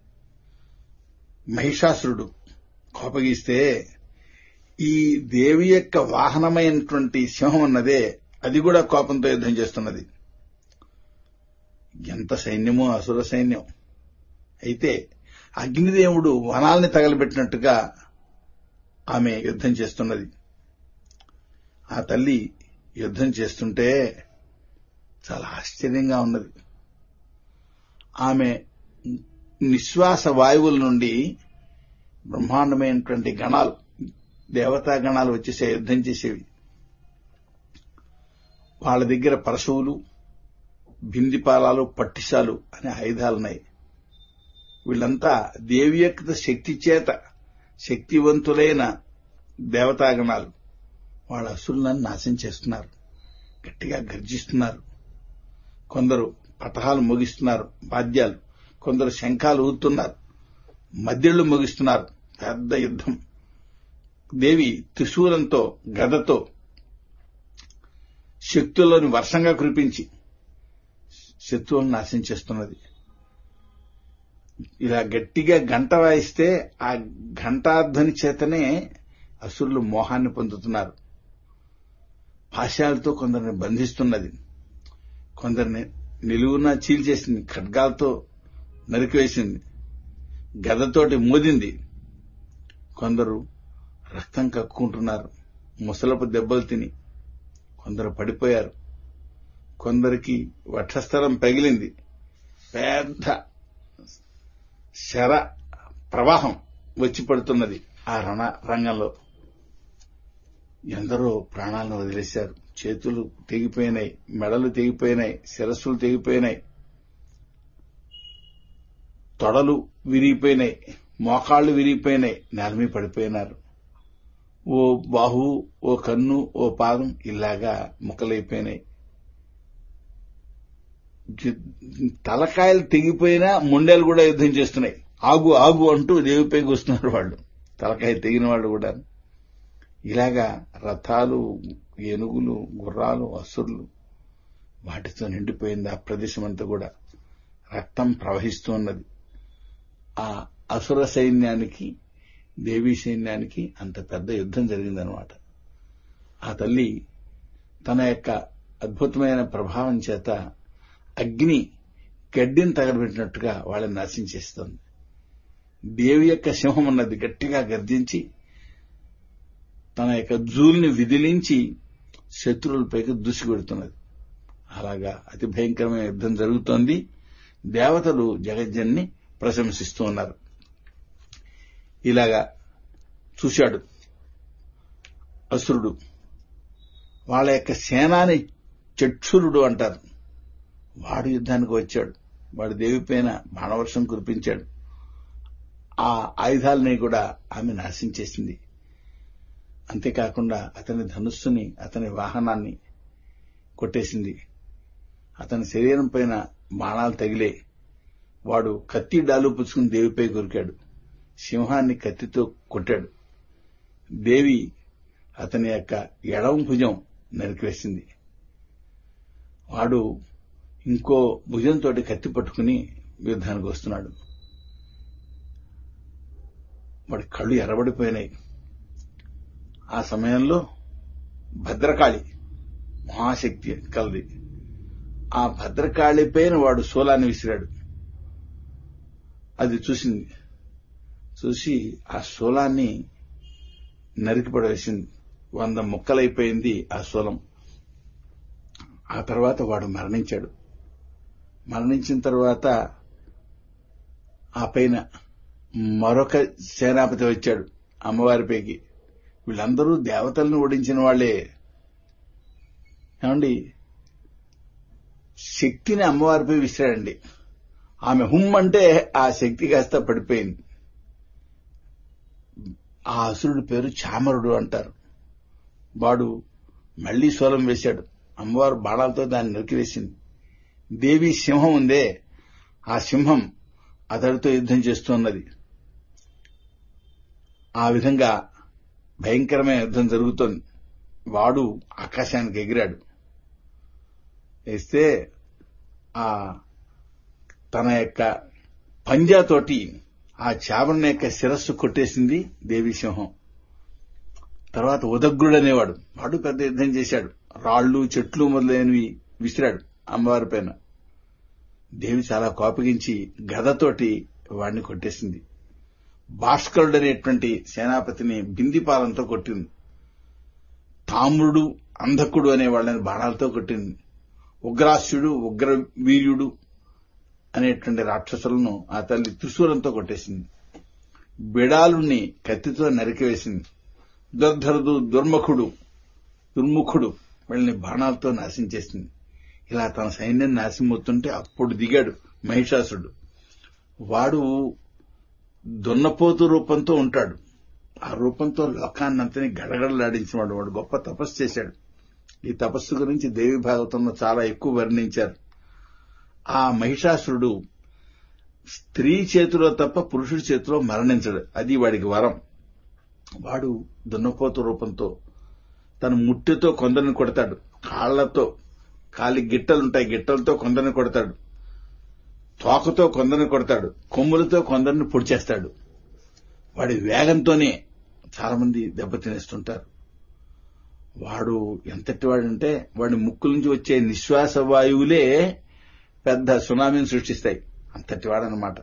మహిషాసురుడు కోపగిస్తే ఈ దేవి యొక్క వాహనమైనటువంటి సింహం అన్నదే అది కూడా కోపంతో యుద్ధం చేస్తున్నది ఎంత సైన్యమో అసుర సైన్యం అయితే అగ్నిదేవుడు వనాల్ని తగలబెట్టినట్టుగా ఆమె యుద్ధం చేస్తున్నది ఆ తల్లి యుద్ధం చేస్తుంటే చాలా ఆశ్చర్యంగా ఉన్నది ఆమె నిశ్వాస వాయువుల నుండి బ్రహ్మాండమైనటువంటి గణాలు దేవతా గణాలు వచ్చేసే యుద్ధం చేసేవి వాళ్ళ దగ్గర పరశువులు బిందిపాలాలు పట్టిసాలు అనే ఆయుధాలున్నాయి వీళ్ళంతా దేవి యొక్క శక్తి చేత శక్తివంతులైన దేవతాగణాలు వాళ్ళ అసురులను నాశనం చేస్తున్నారు గట్టిగా గర్జిస్తున్నారు కొందరు పటహాలు ముగిస్తున్నారు వాద్యాలు కొందరు శంఖాలు ఊదుతున్నారు మధ్యళ్ళు ముగిస్తున్నారు పెద్ద యుద్ధం దేవి త్రిశూలంతో గదతో శక్తులను వర్షంగా కురిపించి శత్రువులను నాశనం చేస్తున్నది ఇలా గట్టిగా గంట వాయిస్తే ఆ ఘంటాధ్వని చేతనే అసురులు మోహాన్ని పొందుతున్నారు పాశాలతో కొందరిని బంధిస్తున్నది కొందరిని నిలువున చీల్చేసింది ఖడ్గాలతో నరికివేసింది గదతోటి మోదింది కొందరు రక్తం కక్కుంటున్నారు ముసలపు దెబ్బలు తిని కొందరు పడిపోయారు కొందరికి వక్షస్థలం పగిలింది పెద్ద శర ప్రవాహం వచ్చి పడుతున్నది ఆ రణ రంగంలో ఎందరో ప్రాణాలను వదిలేశారు చేతులు తెగిపోయినాయి మెడలు తెగిపోయినాయి శిరస్సులు తెగిపోయినాయి తొడలు విరిగిపోయినాయి మోకాళ్లు విరిగిపోయినాయి నేలమీ పడిపోయినారు ఓ బాహు ఓ కన్ను ఓ పాదం ఇలాగా ముక్కలైపోయినాయి తలకాయలు తెగిపోయినా ముండేలు కూడా యుద్ధం చేస్తున్నాయి ఆగు ఆగు అంటూ దేవిపైకి వస్తున్నారు వాళ్ళు తలకాయ తెగిన వాళ్ళు కూడా ఇలాగా రథాలు ఏనుగులు గుర్రాలు అసురులు వాటితో నిండిపోయింది ఆ ప్రదేశం అంతా కూడా రక్తం ప్రవహిస్తూ ఉన్నది ఆ అసుర సైన్యానికి దేవీ సైన్యానికి అంత పెద్ద యుద్ధం జరిగిందనమాట ఆ తల్లి తన యొక్క అద్భుతమైన ప్రభావం చేత అగ్ని గడ్డిని తగలబెట్టినట్టుగా వాళ్ళని నాశనం చేస్తుంది దేవి యొక్క సింహం అన్నది గట్టిగా గర్జించి తన యొక్క జూల్ని విదిలించి శత్రువులపైకి దూసిపెడుతున్నది అలాగా అతి భయంకరమైన యుద్ధం జరుగుతోంది దేవతలు జగజ్జన్ని ప్రశంసిస్తూ ఉన్నారు ఇలాగా చూశాడు అసురుడు వాళ్ళ యొక్క సేనాని చక్షురుడు అంటారు వాడు యుద్ధానికి వచ్చాడు వాడు దేవిపైన బాణవర్షం కురిపించాడు ఆ ఆయుధాలని కూడా ఆమె నాశనం చేసింది అంతేకాకుండా అతని ధనుస్సుని అతని వాహనాన్ని కొట్టేసింది అతని శరీరం పైన బాణాలు తగిలే వాడు కత్తి డాలు పుచ్చుకుని దేవిపై కొరికాడు సింహాన్ని కత్తితో కొట్టాడు దేవి అతని యొక్క ఎడమ భుజం నరికివేసింది వాడు ఇంకో భుజంతో కత్తి పట్టుకుని యుద్ధానికి వస్తున్నాడు వాడి కళ్ళు ఎర్రబడిపోయినాయి ఆ సమయంలో భద్రకాళి మహాశక్తి కలది ఆ భద్రకాళి పైన వాడు శూలాన్ని విసిరాడు అది చూసింది చూసి ఆ శూలాన్ని నరికి పడవేసింది వంద ముక్కలైపోయింది ఆ శూలం ఆ తర్వాత వాడు మరణించాడు మరణించిన తర్వాత ఆ పైన మరొక సేనాపతి వచ్చాడు అమ్మవారిపైకి వీళ్ళందరూ దేవతలను ఓడించిన వాళ్లే ఏమండి శక్తిని అమ్మవారిపై విసిరాడండి ఆమె హుమ్ అంటే ఆ శక్తి కాస్త పడిపోయింది ఆ అసురుడి పేరు చామరుడు అంటారు వాడు మళ్లీ సోలం వేశాడు అమ్మవారు బాణాలతో దాన్ని నరికివేసింది దేవి సింహం ఉందే ఆ సింహం అతడితో యుద్ధం చేస్తున్నది ఆ విధంగా భయంకరమైన యుద్ధం జరుగుతోంది వాడు ఆకాశానికి ఎగిరాడు వేస్తే ఆ తన యొక్క పంజాతోటి ఆ చావరణ యొక్క శిరస్సు కొట్టేసింది దేవి సింహం తర్వాత ఉదగ్రుడు అనేవాడు వాడు పెద్ద యుద్ధం చేశాడు రాళ్లు చెట్లు మొదలైనవి విసిరాడు అమ్మవారి పైన దేవి చాలా కోపగించి గదతోటి వాడిని కొట్టేసింది భాస్కరుడు అనేటువంటి సేనాపతిని బిందిపాలంతో కొట్టింది తామ్రుడు అంధకుడు అనే వాళ్ళని బాణాలతో కొట్టింది ఉగ్రాస్యుడు ఉగ్ర వీర్యుడు అనేటువంటి రాక్షసులను ఆ తల్లి త్రిశూలంతో కొట్టేసింది బిడాలుని కత్తితో నరికివేసింది దుర్ధరుడు దుర్ముఖుడు దుర్ముఖుడు వీళ్ళని బాణాలతో నాశనం చేసింది ఇలా తన సైన్యం నాశనమవుతుంటే అప్పుడు దిగాడు మహిషాసుడు వాడు దున్నపోతు రూపంతో ఉంటాడు ఆ రూపంతో లోకాన్నంతని గడగడలాడించినవాడు వాడు గొప్ప తపస్సు చేశాడు ఈ తపస్సు గురించి దేవి భాగవతంలో చాలా ఎక్కువ వర్ణించారు ఆ మహిషాసురుడు స్త్రీ చేతిలో తప్ప పురుషుడి చేతిలో మరణించడు అది వాడికి వరం వాడు దున్నపోతు రూపంతో తన ముట్టెతో కొందరిని కొడతాడు కాళ్లతో కాలి గిట్టలుంటాయి గిట్టలతో కొందరిని కొడతాడు తోకతో కొందరిని కొడతాడు కొమ్ములతో కొందరిని పొడిచేస్తాడు వాడి వేగంతోనే చాలా మంది దెబ్బతినేస్తుంటారు వాడు ఎంతటి వాడంటే వాడి ముక్కు నుంచి వచ్చే నిశ్వాస వాయువులే పెద్ద సునామీని సృష్టిస్తాయి అంతటి వాడనమాట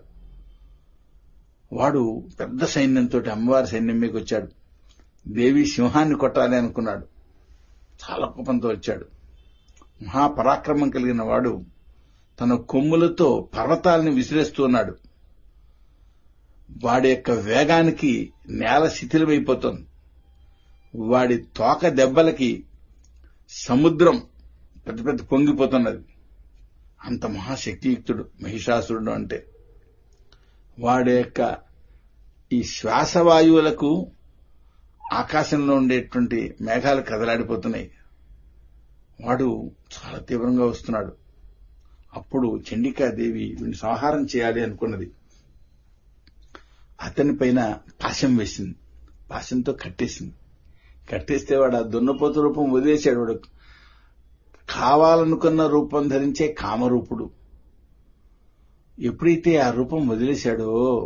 వాడు పెద్ద సైన్యంతో అమ్మవారి సైన్యం మీకు వచ్చాడు దేవి సింహాన్ని కొట్టాలి అనుకున్నాడు చాలా కోపంతో వచ్చాడు మహాపరాక్రమం కలిగిన వాడు తన కొమ్ములతో పర్వతాలను విసిరేస్తూ ఉన్నాడు వాడి యొక్క వేగానికి నేల శిథిలమైపోతుంది వాడి తోక దెబ్బలకి సముద్రం పెద్ద పెద్ద పొంగిపోతున్నది అంత మహాశక్తియుక్తుడు మహిషాసురుడు అంటే వాడి యొక్క ఈ శ్వాసవాయువులకు ఆకాశంలో ఉండేటువంటి మేఘాలు కదలాడిపోతున్నాయి వాడు చాలా తీవ్రంగా వస్తున్నాడు అప్పుడు చండికాదేవి వీడిని సంహారం చేయాలి అనుకున్నది అతని పైన పాశం వేసింది పాశంతో కట్టేసింది కట్టేస్తే వాడు ఆ దున్నపోతు రూపం వదిలేశాడు వాడు కావాలనుకున్న రూపం ధరించే కామరూపుడు ఎప్పుడైతే ఆ రూపం వదిలేశాడో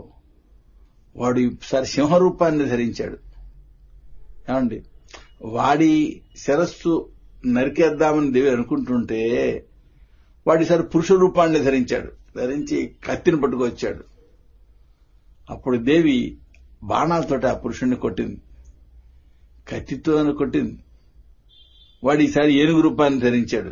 వాడు ఈసారి సింహరూపాన్ని ధరించాడు ఏమండి వాడి శిరస్సు నరికేద్దామని దేవి అనుకుంటుంటే వాడిసారి పురుష రూపాన్ని ధరించాడు ధరించి కత్తిని పట్టుకొచ్చాడు అప్పుడు దేవి బాణాలతోటి ఆ పురుషుణ్ణి కొట్టింది కత్తితో కొట్టింది వాడు ఈసారి ఏనుగు రూపాన్ని ధరించాడు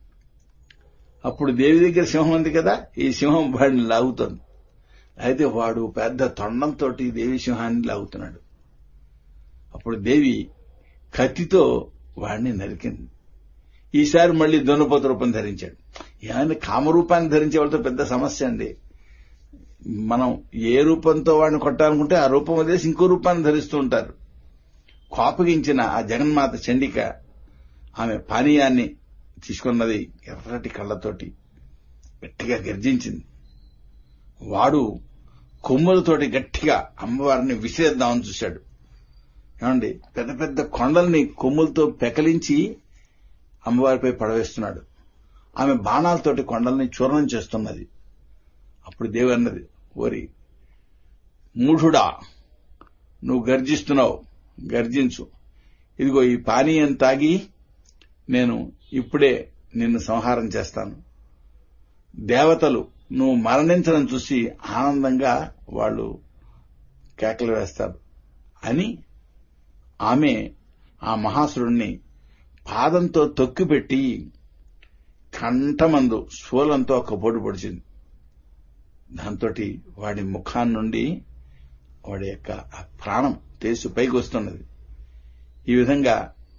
అప్పుడు దేవి దగ్గర సింహం ఉంది కదా ఈ సింహం వాడిని లాగుతోంది అయితే వాడు పెద్ద తొండంతో దేవి సింహాన్ని లాగుతున్నాడు అప్పుడు దేవి కత్తితో వాడిని నరికింది ఈసారి మళ్లీ దున్నపోత రూపం ధరించాడు ఏమైనా కామరూపాన్ని ధరించే వాళ్ళతో పెద్ద సమస్య అండి మనం ఏ రూపంతో వాడిని కొట్టాలనుకుంటే ఆ రూపం వదిలేసి ఇంకో రూపాన్ని ధరిస్తూ ఉంటారు కోపగించిన ఆ జగన్మాత చండిక ఆమె పానీయాన్ని తీసుకున్నది ఎర్రటి కళ్ళతోటి గట్టిగా గర్జించింది వాడు కొమ్ములతోటి గట్టిగా అమ్మవారిని విసిరేద్దామని చూశాడు ఏమండి పెద్ద పెద్ద కొండల్ని కొమ్ములతో పెకలించి అమ్మవారిపై పడవేస్తున్నాడు ఆమె బాణాలతోటి కొండల్ని చూర్ణం చేస్తున్నది అప్పుడు దేవి అన్నది ఓరి మూఢుడా నువ్వు గర్జిస్తున్నావు గర్జించు ఇదిగో ఈ పానీయం తాగి నేను ఇప్పుడే నిన్ను సంహారం చేస్తాను దేవతలు నువ్వు మరణించడం చూసి ఆనందంగా వాళ్ళు కేకలు వేస్తారు అని ఆమె ఆ మహాసురుణ్ణి పాదంతో తొక్కిపెట్టి కంఠమందు శూలంతో ఒక పొడి పొడిచింది దాంతో వాడి ముఖాన్ని నుండి వాడి యొక్క ఆ ప్రాణం తేసు పైకి వస్తున్నది ఈ విధంగా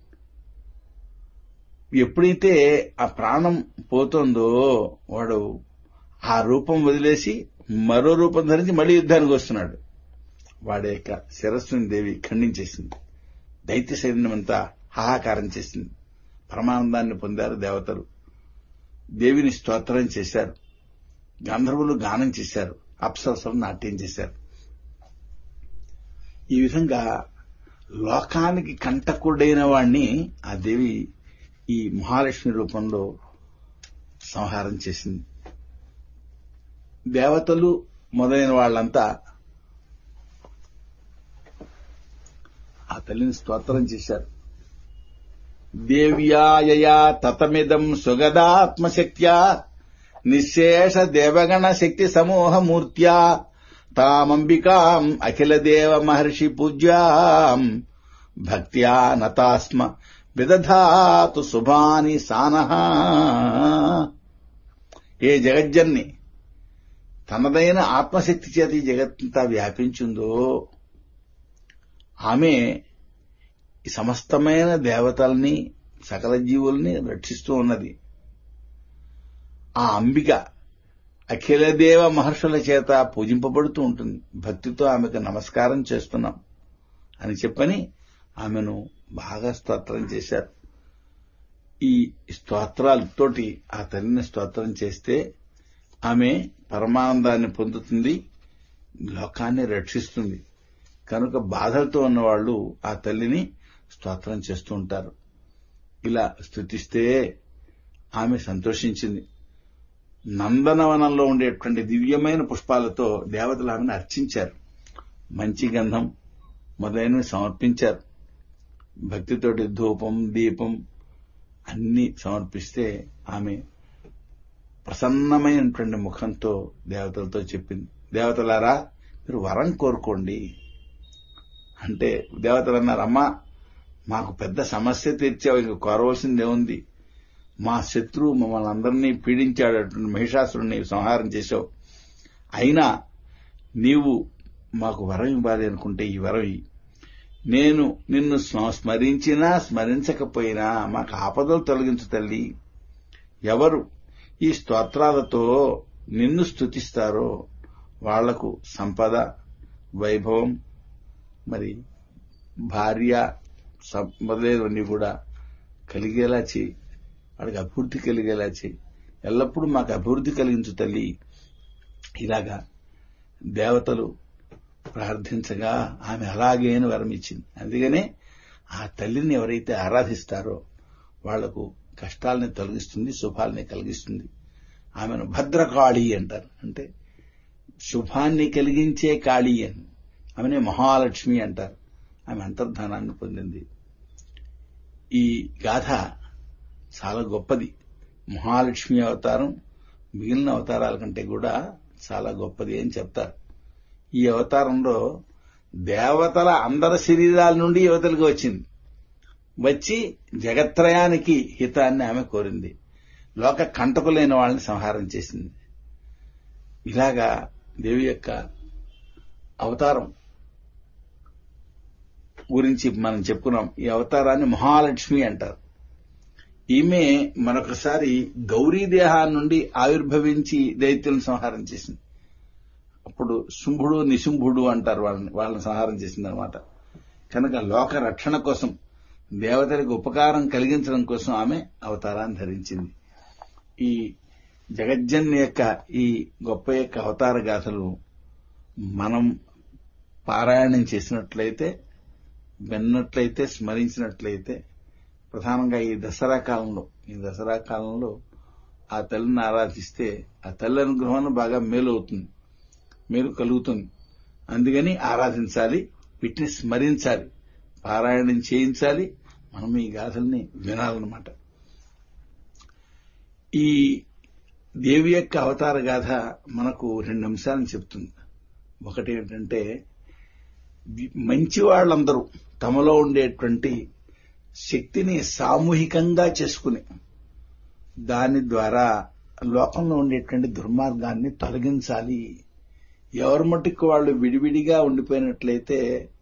ఎప్పుడైతే ఆ ప్రాణం పోతుందో వాడు ఆ రూపం వదిలేసి మరో రూపం ధరించి మళ్లీ యుద్ధానికి వస్తున్నాడు వాడి యొక్క శిరస్సుని దేవి ఖండించేసింది దైత్య సైన్యం అంతా హాహాకారం చేసింది పరమానందాన్ని పొందారు దేవతలు దేవిని స్తోత్రం చేశారు గంధర్వులు గానం చేశారు అప్సరసలు నాట్యం చేశారు ఈ విధంగా లోకానికి కంటకుడైన వాణ్ణి ఆ దేవి ఈ మహాలక్ష్మి రూపంలో సంహారం చేసింది దేవతలు మొదలైన వాళ్ళంతా ఆ తల్లిని స్తోత్రం చేశారు దేవ్యాయయా తతమిదం సుగదాత్మశక్త్యా నిశేష దేవగణ శక్తి సమూహమూర్త్యా తామంబికాం అఖిల దేవ మహర్షి పూజ్యాం భక్త్యా నతాస్మ విదధాతు శుభాని సానహ ఏ జగజ్జన్ని తనదైన ఆత్మశక్తి చేత ఈ జగత్తంతా వ్యాపించిందో ఆమె ఈ సమస్తమైన దేవతల్ని సకల జీవుల్ని రక్షిస్తూ ఉన్నది ఆ అంబిక అఖిల దేవ మహర్షుల చేత పూజింపబడుతూ ఉంటుంది భక్తితో ఆమెకు నమస్కారం చేస్తున్నాం అని చెప్పని ఆమెను బాగా స్తోత్రం చేశారు ఈ స్తోత్రాలతోటి ఆ తల్లిని స్తోత్రం చేస్తే ఆమె పరమానందాన్ని పొందుతుంది లోకాన్ని రక్షిస్తుంది కనుక బాధలతో ఉన్నవాళ్లు ఆ తల్లిని స్తోత్రం చేస్తూ ఉంటారు ఇలా స్థుతిస్తే ఆమె సంతోషించింది నందనవనంలో ఉండేటువంటి దివ్యమైన పుష్పాలతో దేవతలు ఆమెను అర్చించారు మంచి గంధం మొదలైనవి సమర్పించారు భక్తితోటి ధూపం దీపం అన్ని సమర్పిస్తే ఆమె ప్రసన్నమైనటువంటి ముఖంతో దేవతలతో చెప్పింది దేవతలారా మీరు వరం కోరుకోండి అంటే దేవతలు అన్నారు అమ్మా మాకు పెద్ద సమస్య తీర్చావు ఇంక కోరవలసిందే ఉంది మా శత్రువు మమ్మల్ని అందరినీ పీడించాడటువంటి మహిషాసురుని సంహారం చేశావు అయినా నీవు మాకు వరం ఇవ్వాలి అనుకుంటే ఈ వరం ఇయ్యి. నేను నిన్ను స్మ- స్మరించినా స్మరించకపోయినా మాకు ఆపదలు తొలగించు తల్లి ఎవరు ఈ స్తోత్రాలతో నిన్ను స్తుతిస్తారో వాళ్లకు సంపద వైభవం మరి భార్య సం- మొదలైనవన్నీ కూడా కలిగేలా చేయి వాడికి అభివృద్ధి కలిగేలా చేయి ఎల్లప్పుడూ మాకు అభివృద్ధి కలిగించు తల్లి ఇలాగా దేవతలు ప్రార్థించగా ఆమె అలాగే అని వరం ఇచ్చింది అందుకనే ఆ తల్లిని ఎవరైతే ఆరాధిస్తారో వాళ్లకు కష్టాలని తొలగిస్తుంది శుభాల్ని కలిగిస్తుంది ఆమెను భద్రకాళి అంటారు అంటే శుభాన్ని కలిగించే కాళీ అని ఆమెనే మహాలక్ష్మి అంటారు ఆమె అంతర్ధానాన్ని పొందింది ఈ గాథ చాలా గొప్పది మహాలక్ష్మి అవతారం మిగిలిన అవతారాల కంటే కూడా చాలా గొప్పది అని చెప్తారు ఈ అవతారంలో దేవతల అందరి శరీరాల నుండి యువతలకు వచ్చింది వచ్చి జగత్రయానికి హితాన్ని ఆమె కోరింది లోక కంటకులైన వాళ్ళని సంహారం చేసింది ఇలాగా దేవి యొక్క అవతారం గురించి మనం చెప్పుకున్నాం ఈ అవతారాన్ని మహాలక్ష్మి అంటారు ఈమె మరొకసారి గౌరీ దేహాన్ని నుండి ఆవిర్భవించి దైత్యులను సంహారం చేసింది అప్పుడు శుంభుడు నిశుంభుడు అంటారు వాళ్ళని వాళ్ళని సంహారం చేసింది అనమాట కనుక లోక రక్షణ కోసం దేవతలకు ఉపకారం కలిగించడం కోసం ఆమె అవతారాన్ని ధరించింది ఈ జగజ్జన్ యొక్క ఈ గొప్ప యొక్క అవతార గాథలు మనం పారాయణం చేసినట్లయితే విన్నట్లయితే స్మరించినట్లయితే ప్రధానంగా ఈ దసరా కాలంలో ఈ దసరా కాలంలో ఆ తల్లిని ఆరాధిస్తే ఆ తల్లి అనుగ్రహం బాగా మేలు అవుతుంది మేలు కలుగుతుంది అందుకని ఆరాధించాలి వీటిని స్మరించాలి పారాయణం చేయించాలి మనం ఈ గాథల్ని వినాలన్నమాట ఈ దేవి యొక్క అవతార గాథ మనకు రెండు అంశాలను చెప్తుంది ఒకటి ఏంటంటే వి- మంచి వాళ్ళందరూ తమలో ఉండేటువంటి శక్తిని సామూహికంగా చేసుకుని దాని ద్వారా లోకంలో ఉండేటువంటి దుర్మార్గాన్ని తొలగించాలి ఎవరి మట్టుకు వాళ్ళు విడివిడిగా ఉండిపోయినట్లయితే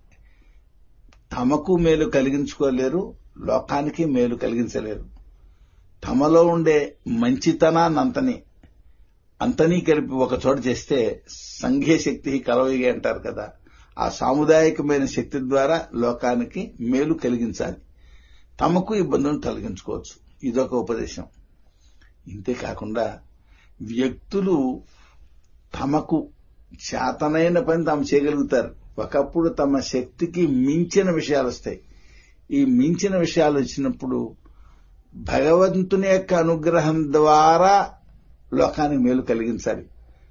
తమకు మేలు కలిగించుకోలేరు లోకానికి మేలు కలిగించలేరు తమలో ఉండే మంచితనాన్నంతని అంతనీ కలిపి ఒక చోట చేస్తే సంఘీయ శక్తి కలవగా అంటారు కదా ఆ సాముదాయికమైన శక్తి ద్వారా లోకానికి మేలు కలిగించాలి తమకు ఇబ్బందులను తొలగించుకోవచ్చు ఇదొక ఉపదేశం ఇంతే కాకుండా వ్యక్తులు తమకు చేతనైన పని తాము చేయగలుగుతారు ఒకప్పుడు తమ శక్తికి మించిన విషయాలు వస్తాయి ఈ మించిన విషయాలు వచ్చినప్పుడు భగవంతుని యొక్క అనుగ్రహం ద్వారా లోకానికి మేలు కలిగించాలి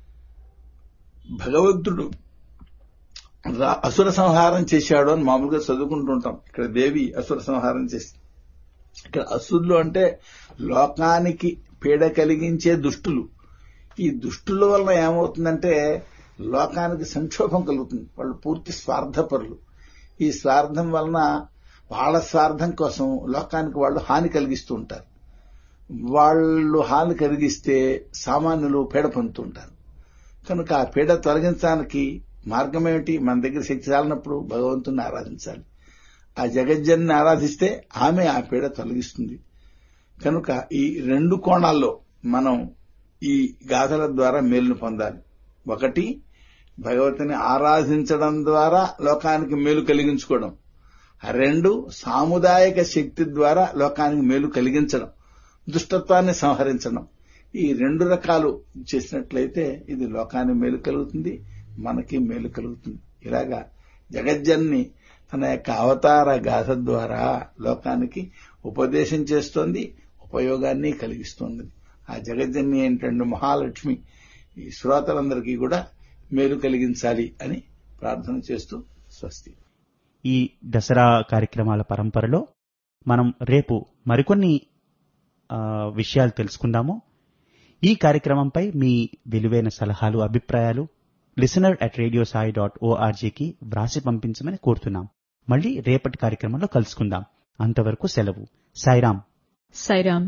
భగవంతుడు రా- అసుర సంహారం చేశాడు అని మామూలుగా చదువుకుంటుంటాం ఇక్కడ దేవి అసుర సంహారం చేసి ఇక్కడ అసురులు అంటే లోకానికి పీడ కలిగించే దుష్టులు ఈ దుష్టుల వల్ల ఏమవుతుందంటే లోకానికి సంక్షోభం కలుగుతుంది వాళ్ళు పూర్తి స్వార్థపరులు ఈ స్వార్థం వలన వాళ్ళ స్వార్థం కోసం లోకానికి వాళ్ళు హాని కలిగిస్తూ ఉంటారు వాళ్ళు హాని కలిగిస్తే సామాన్యులు పీడ పొందుతుంటారు కనుక ఆ పీడ తొలగించడానికి మార్గం ఏమిటి మన దగ్గర శక్తి చాలినప్పుడు భగవంతుని ఆరాధించాలి ఆ జగజ్జన్ని ఆరాధిస్తే ఆమె ఆ పీడ తొలగిస్తుంది కనుక ఈ రెండు కోణాల్లో మనం ఈ గాథల ద్వారా మేలును పొందాలి ఒకటి భగవతిని ఆరాధించడం ద్వారా లోకానికి మేలు కలిగించుకోవడం రెండు సాముదాయిక శక్తి ద్వారా లోకానికి మేలు కలిగించడం దుష్టత్వాన్ని సంహరించడం ఈ రెండు రకాలు చేసినట్లయితే ఇది లోకానికి మేలు కలుగుతుంది మనకి మేలు కలుగుతుంది ఇలాగా జగజ్జన్ని తన యొక్క అవతార గాథ ద్వారా లోకానికి ఉపదేశం చేస్తోంది ఉపయోగాన్ని కలిగిస్తోంది ఆ జగజ్జన్ని ఏంటంటే మహాలక్ష్మి ఈ శ్రోతలందరికీ కూడా మేలు కలిగించాలి అని ప్రార్థన చేస్తూ స్వస్తి ఈ దసరా కార్యక్రమాల పరంపరలో మనం రేపు మరికొన్ని ఆ, విషయాలు తెలుసుకుందాము ఈ కార్యక్రమంపై మీ విలువైన సలహాలు అభిప్రాయాలు listener at radio Sai dot ఓఆర్జీకి వ్రాసి పంపించమని కోరుతున్నాం మళ్ళీ రేపటి కార్యక్రమంలో కలుసుకుందాం అంతవరకు సెలవు సాయిరాం సైరామ్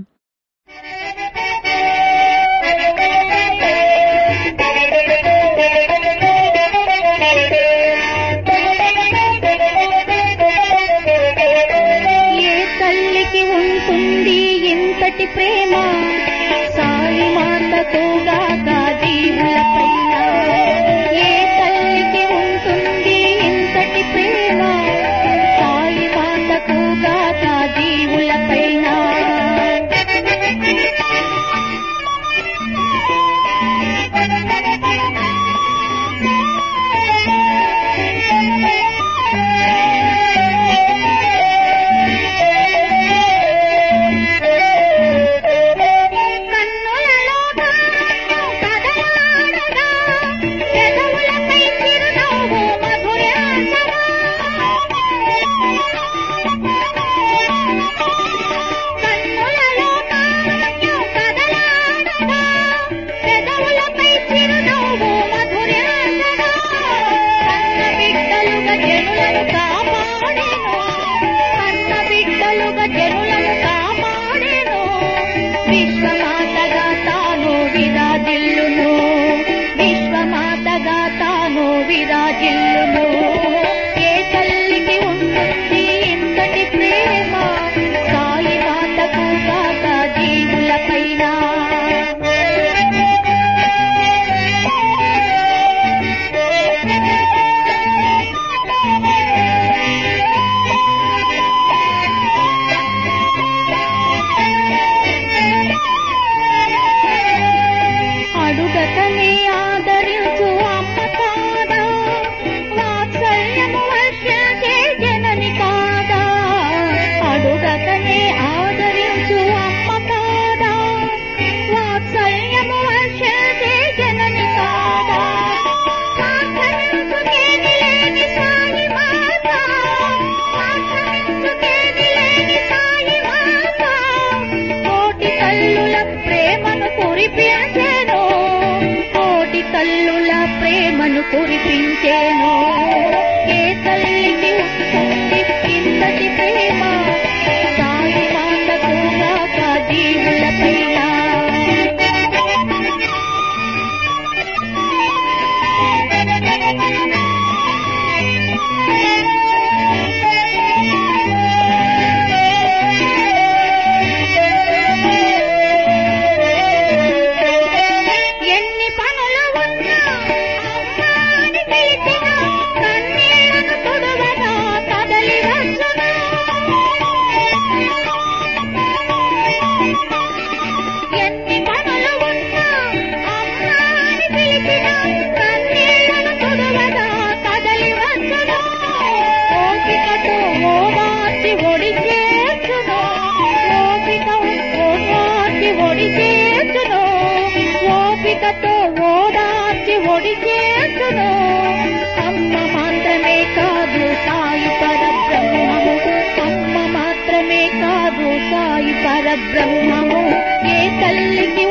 ఏ తల్లికి ఉంటుంది ఇంతటి ప్రేమ సాయి మాతతో గాక జీవుల పైన ఏ తల్లికి ఉంటుంది ఇంతటి ప్రేమ సాయి మాతతో గాక జీవుల పైన కన్నులలో గానము కదలాడగా, పెదవులపై చిరునవ్వు మధురాసనా. కన్నులలో గానము కదలాడగా, పెదవులపై చిరునవ్వు మధురాసనా. కన్న బిడ్డలుగా జనులను కాపాడెను కన్న బిడ్డలుగా జనులను కాపాడెను విశ్వమాతగా తాను విరాజిల్లును విశ్వమాతగా తాను విరాజిల్లును ఏ తల్లికి ఉంటుంది ఇంతటి ప్రేమ సాయి మాతకు కాక జీవుల పైన అడుగతనే ఆదరించు అమ్మ కాదా వాత్సల్యము వర్షించే జనని కాదా అడుగతనే ఆదరించు అమ్మ కాదా వాత్సల్యము వర్షించే జనని కాదా మాట్లాడుకునేది లేని సాయి మాత మాట్లాడుకునేది లేని సాయి మాత కోటి తల్లుల ప్రేమను కురిపించెను కోటి తల్లుల ప్రేమను కురిపించెను ఏ తల్లికి ఉంటుంది ఇంతటి ప్రేమ సాయి మాతకు గాక జీవుల పైన ఎన్ని పనులు ఉన్నా అమ్మాని పిలిచినా కన్నీటి పొడి చేసును అమ్మ మాత్రమే కాదు సాయి పరబ్రహ్మము అమ్మ మాత్రమే కాదు సాయి పరబ్రహ్మము ఏ తల్లికి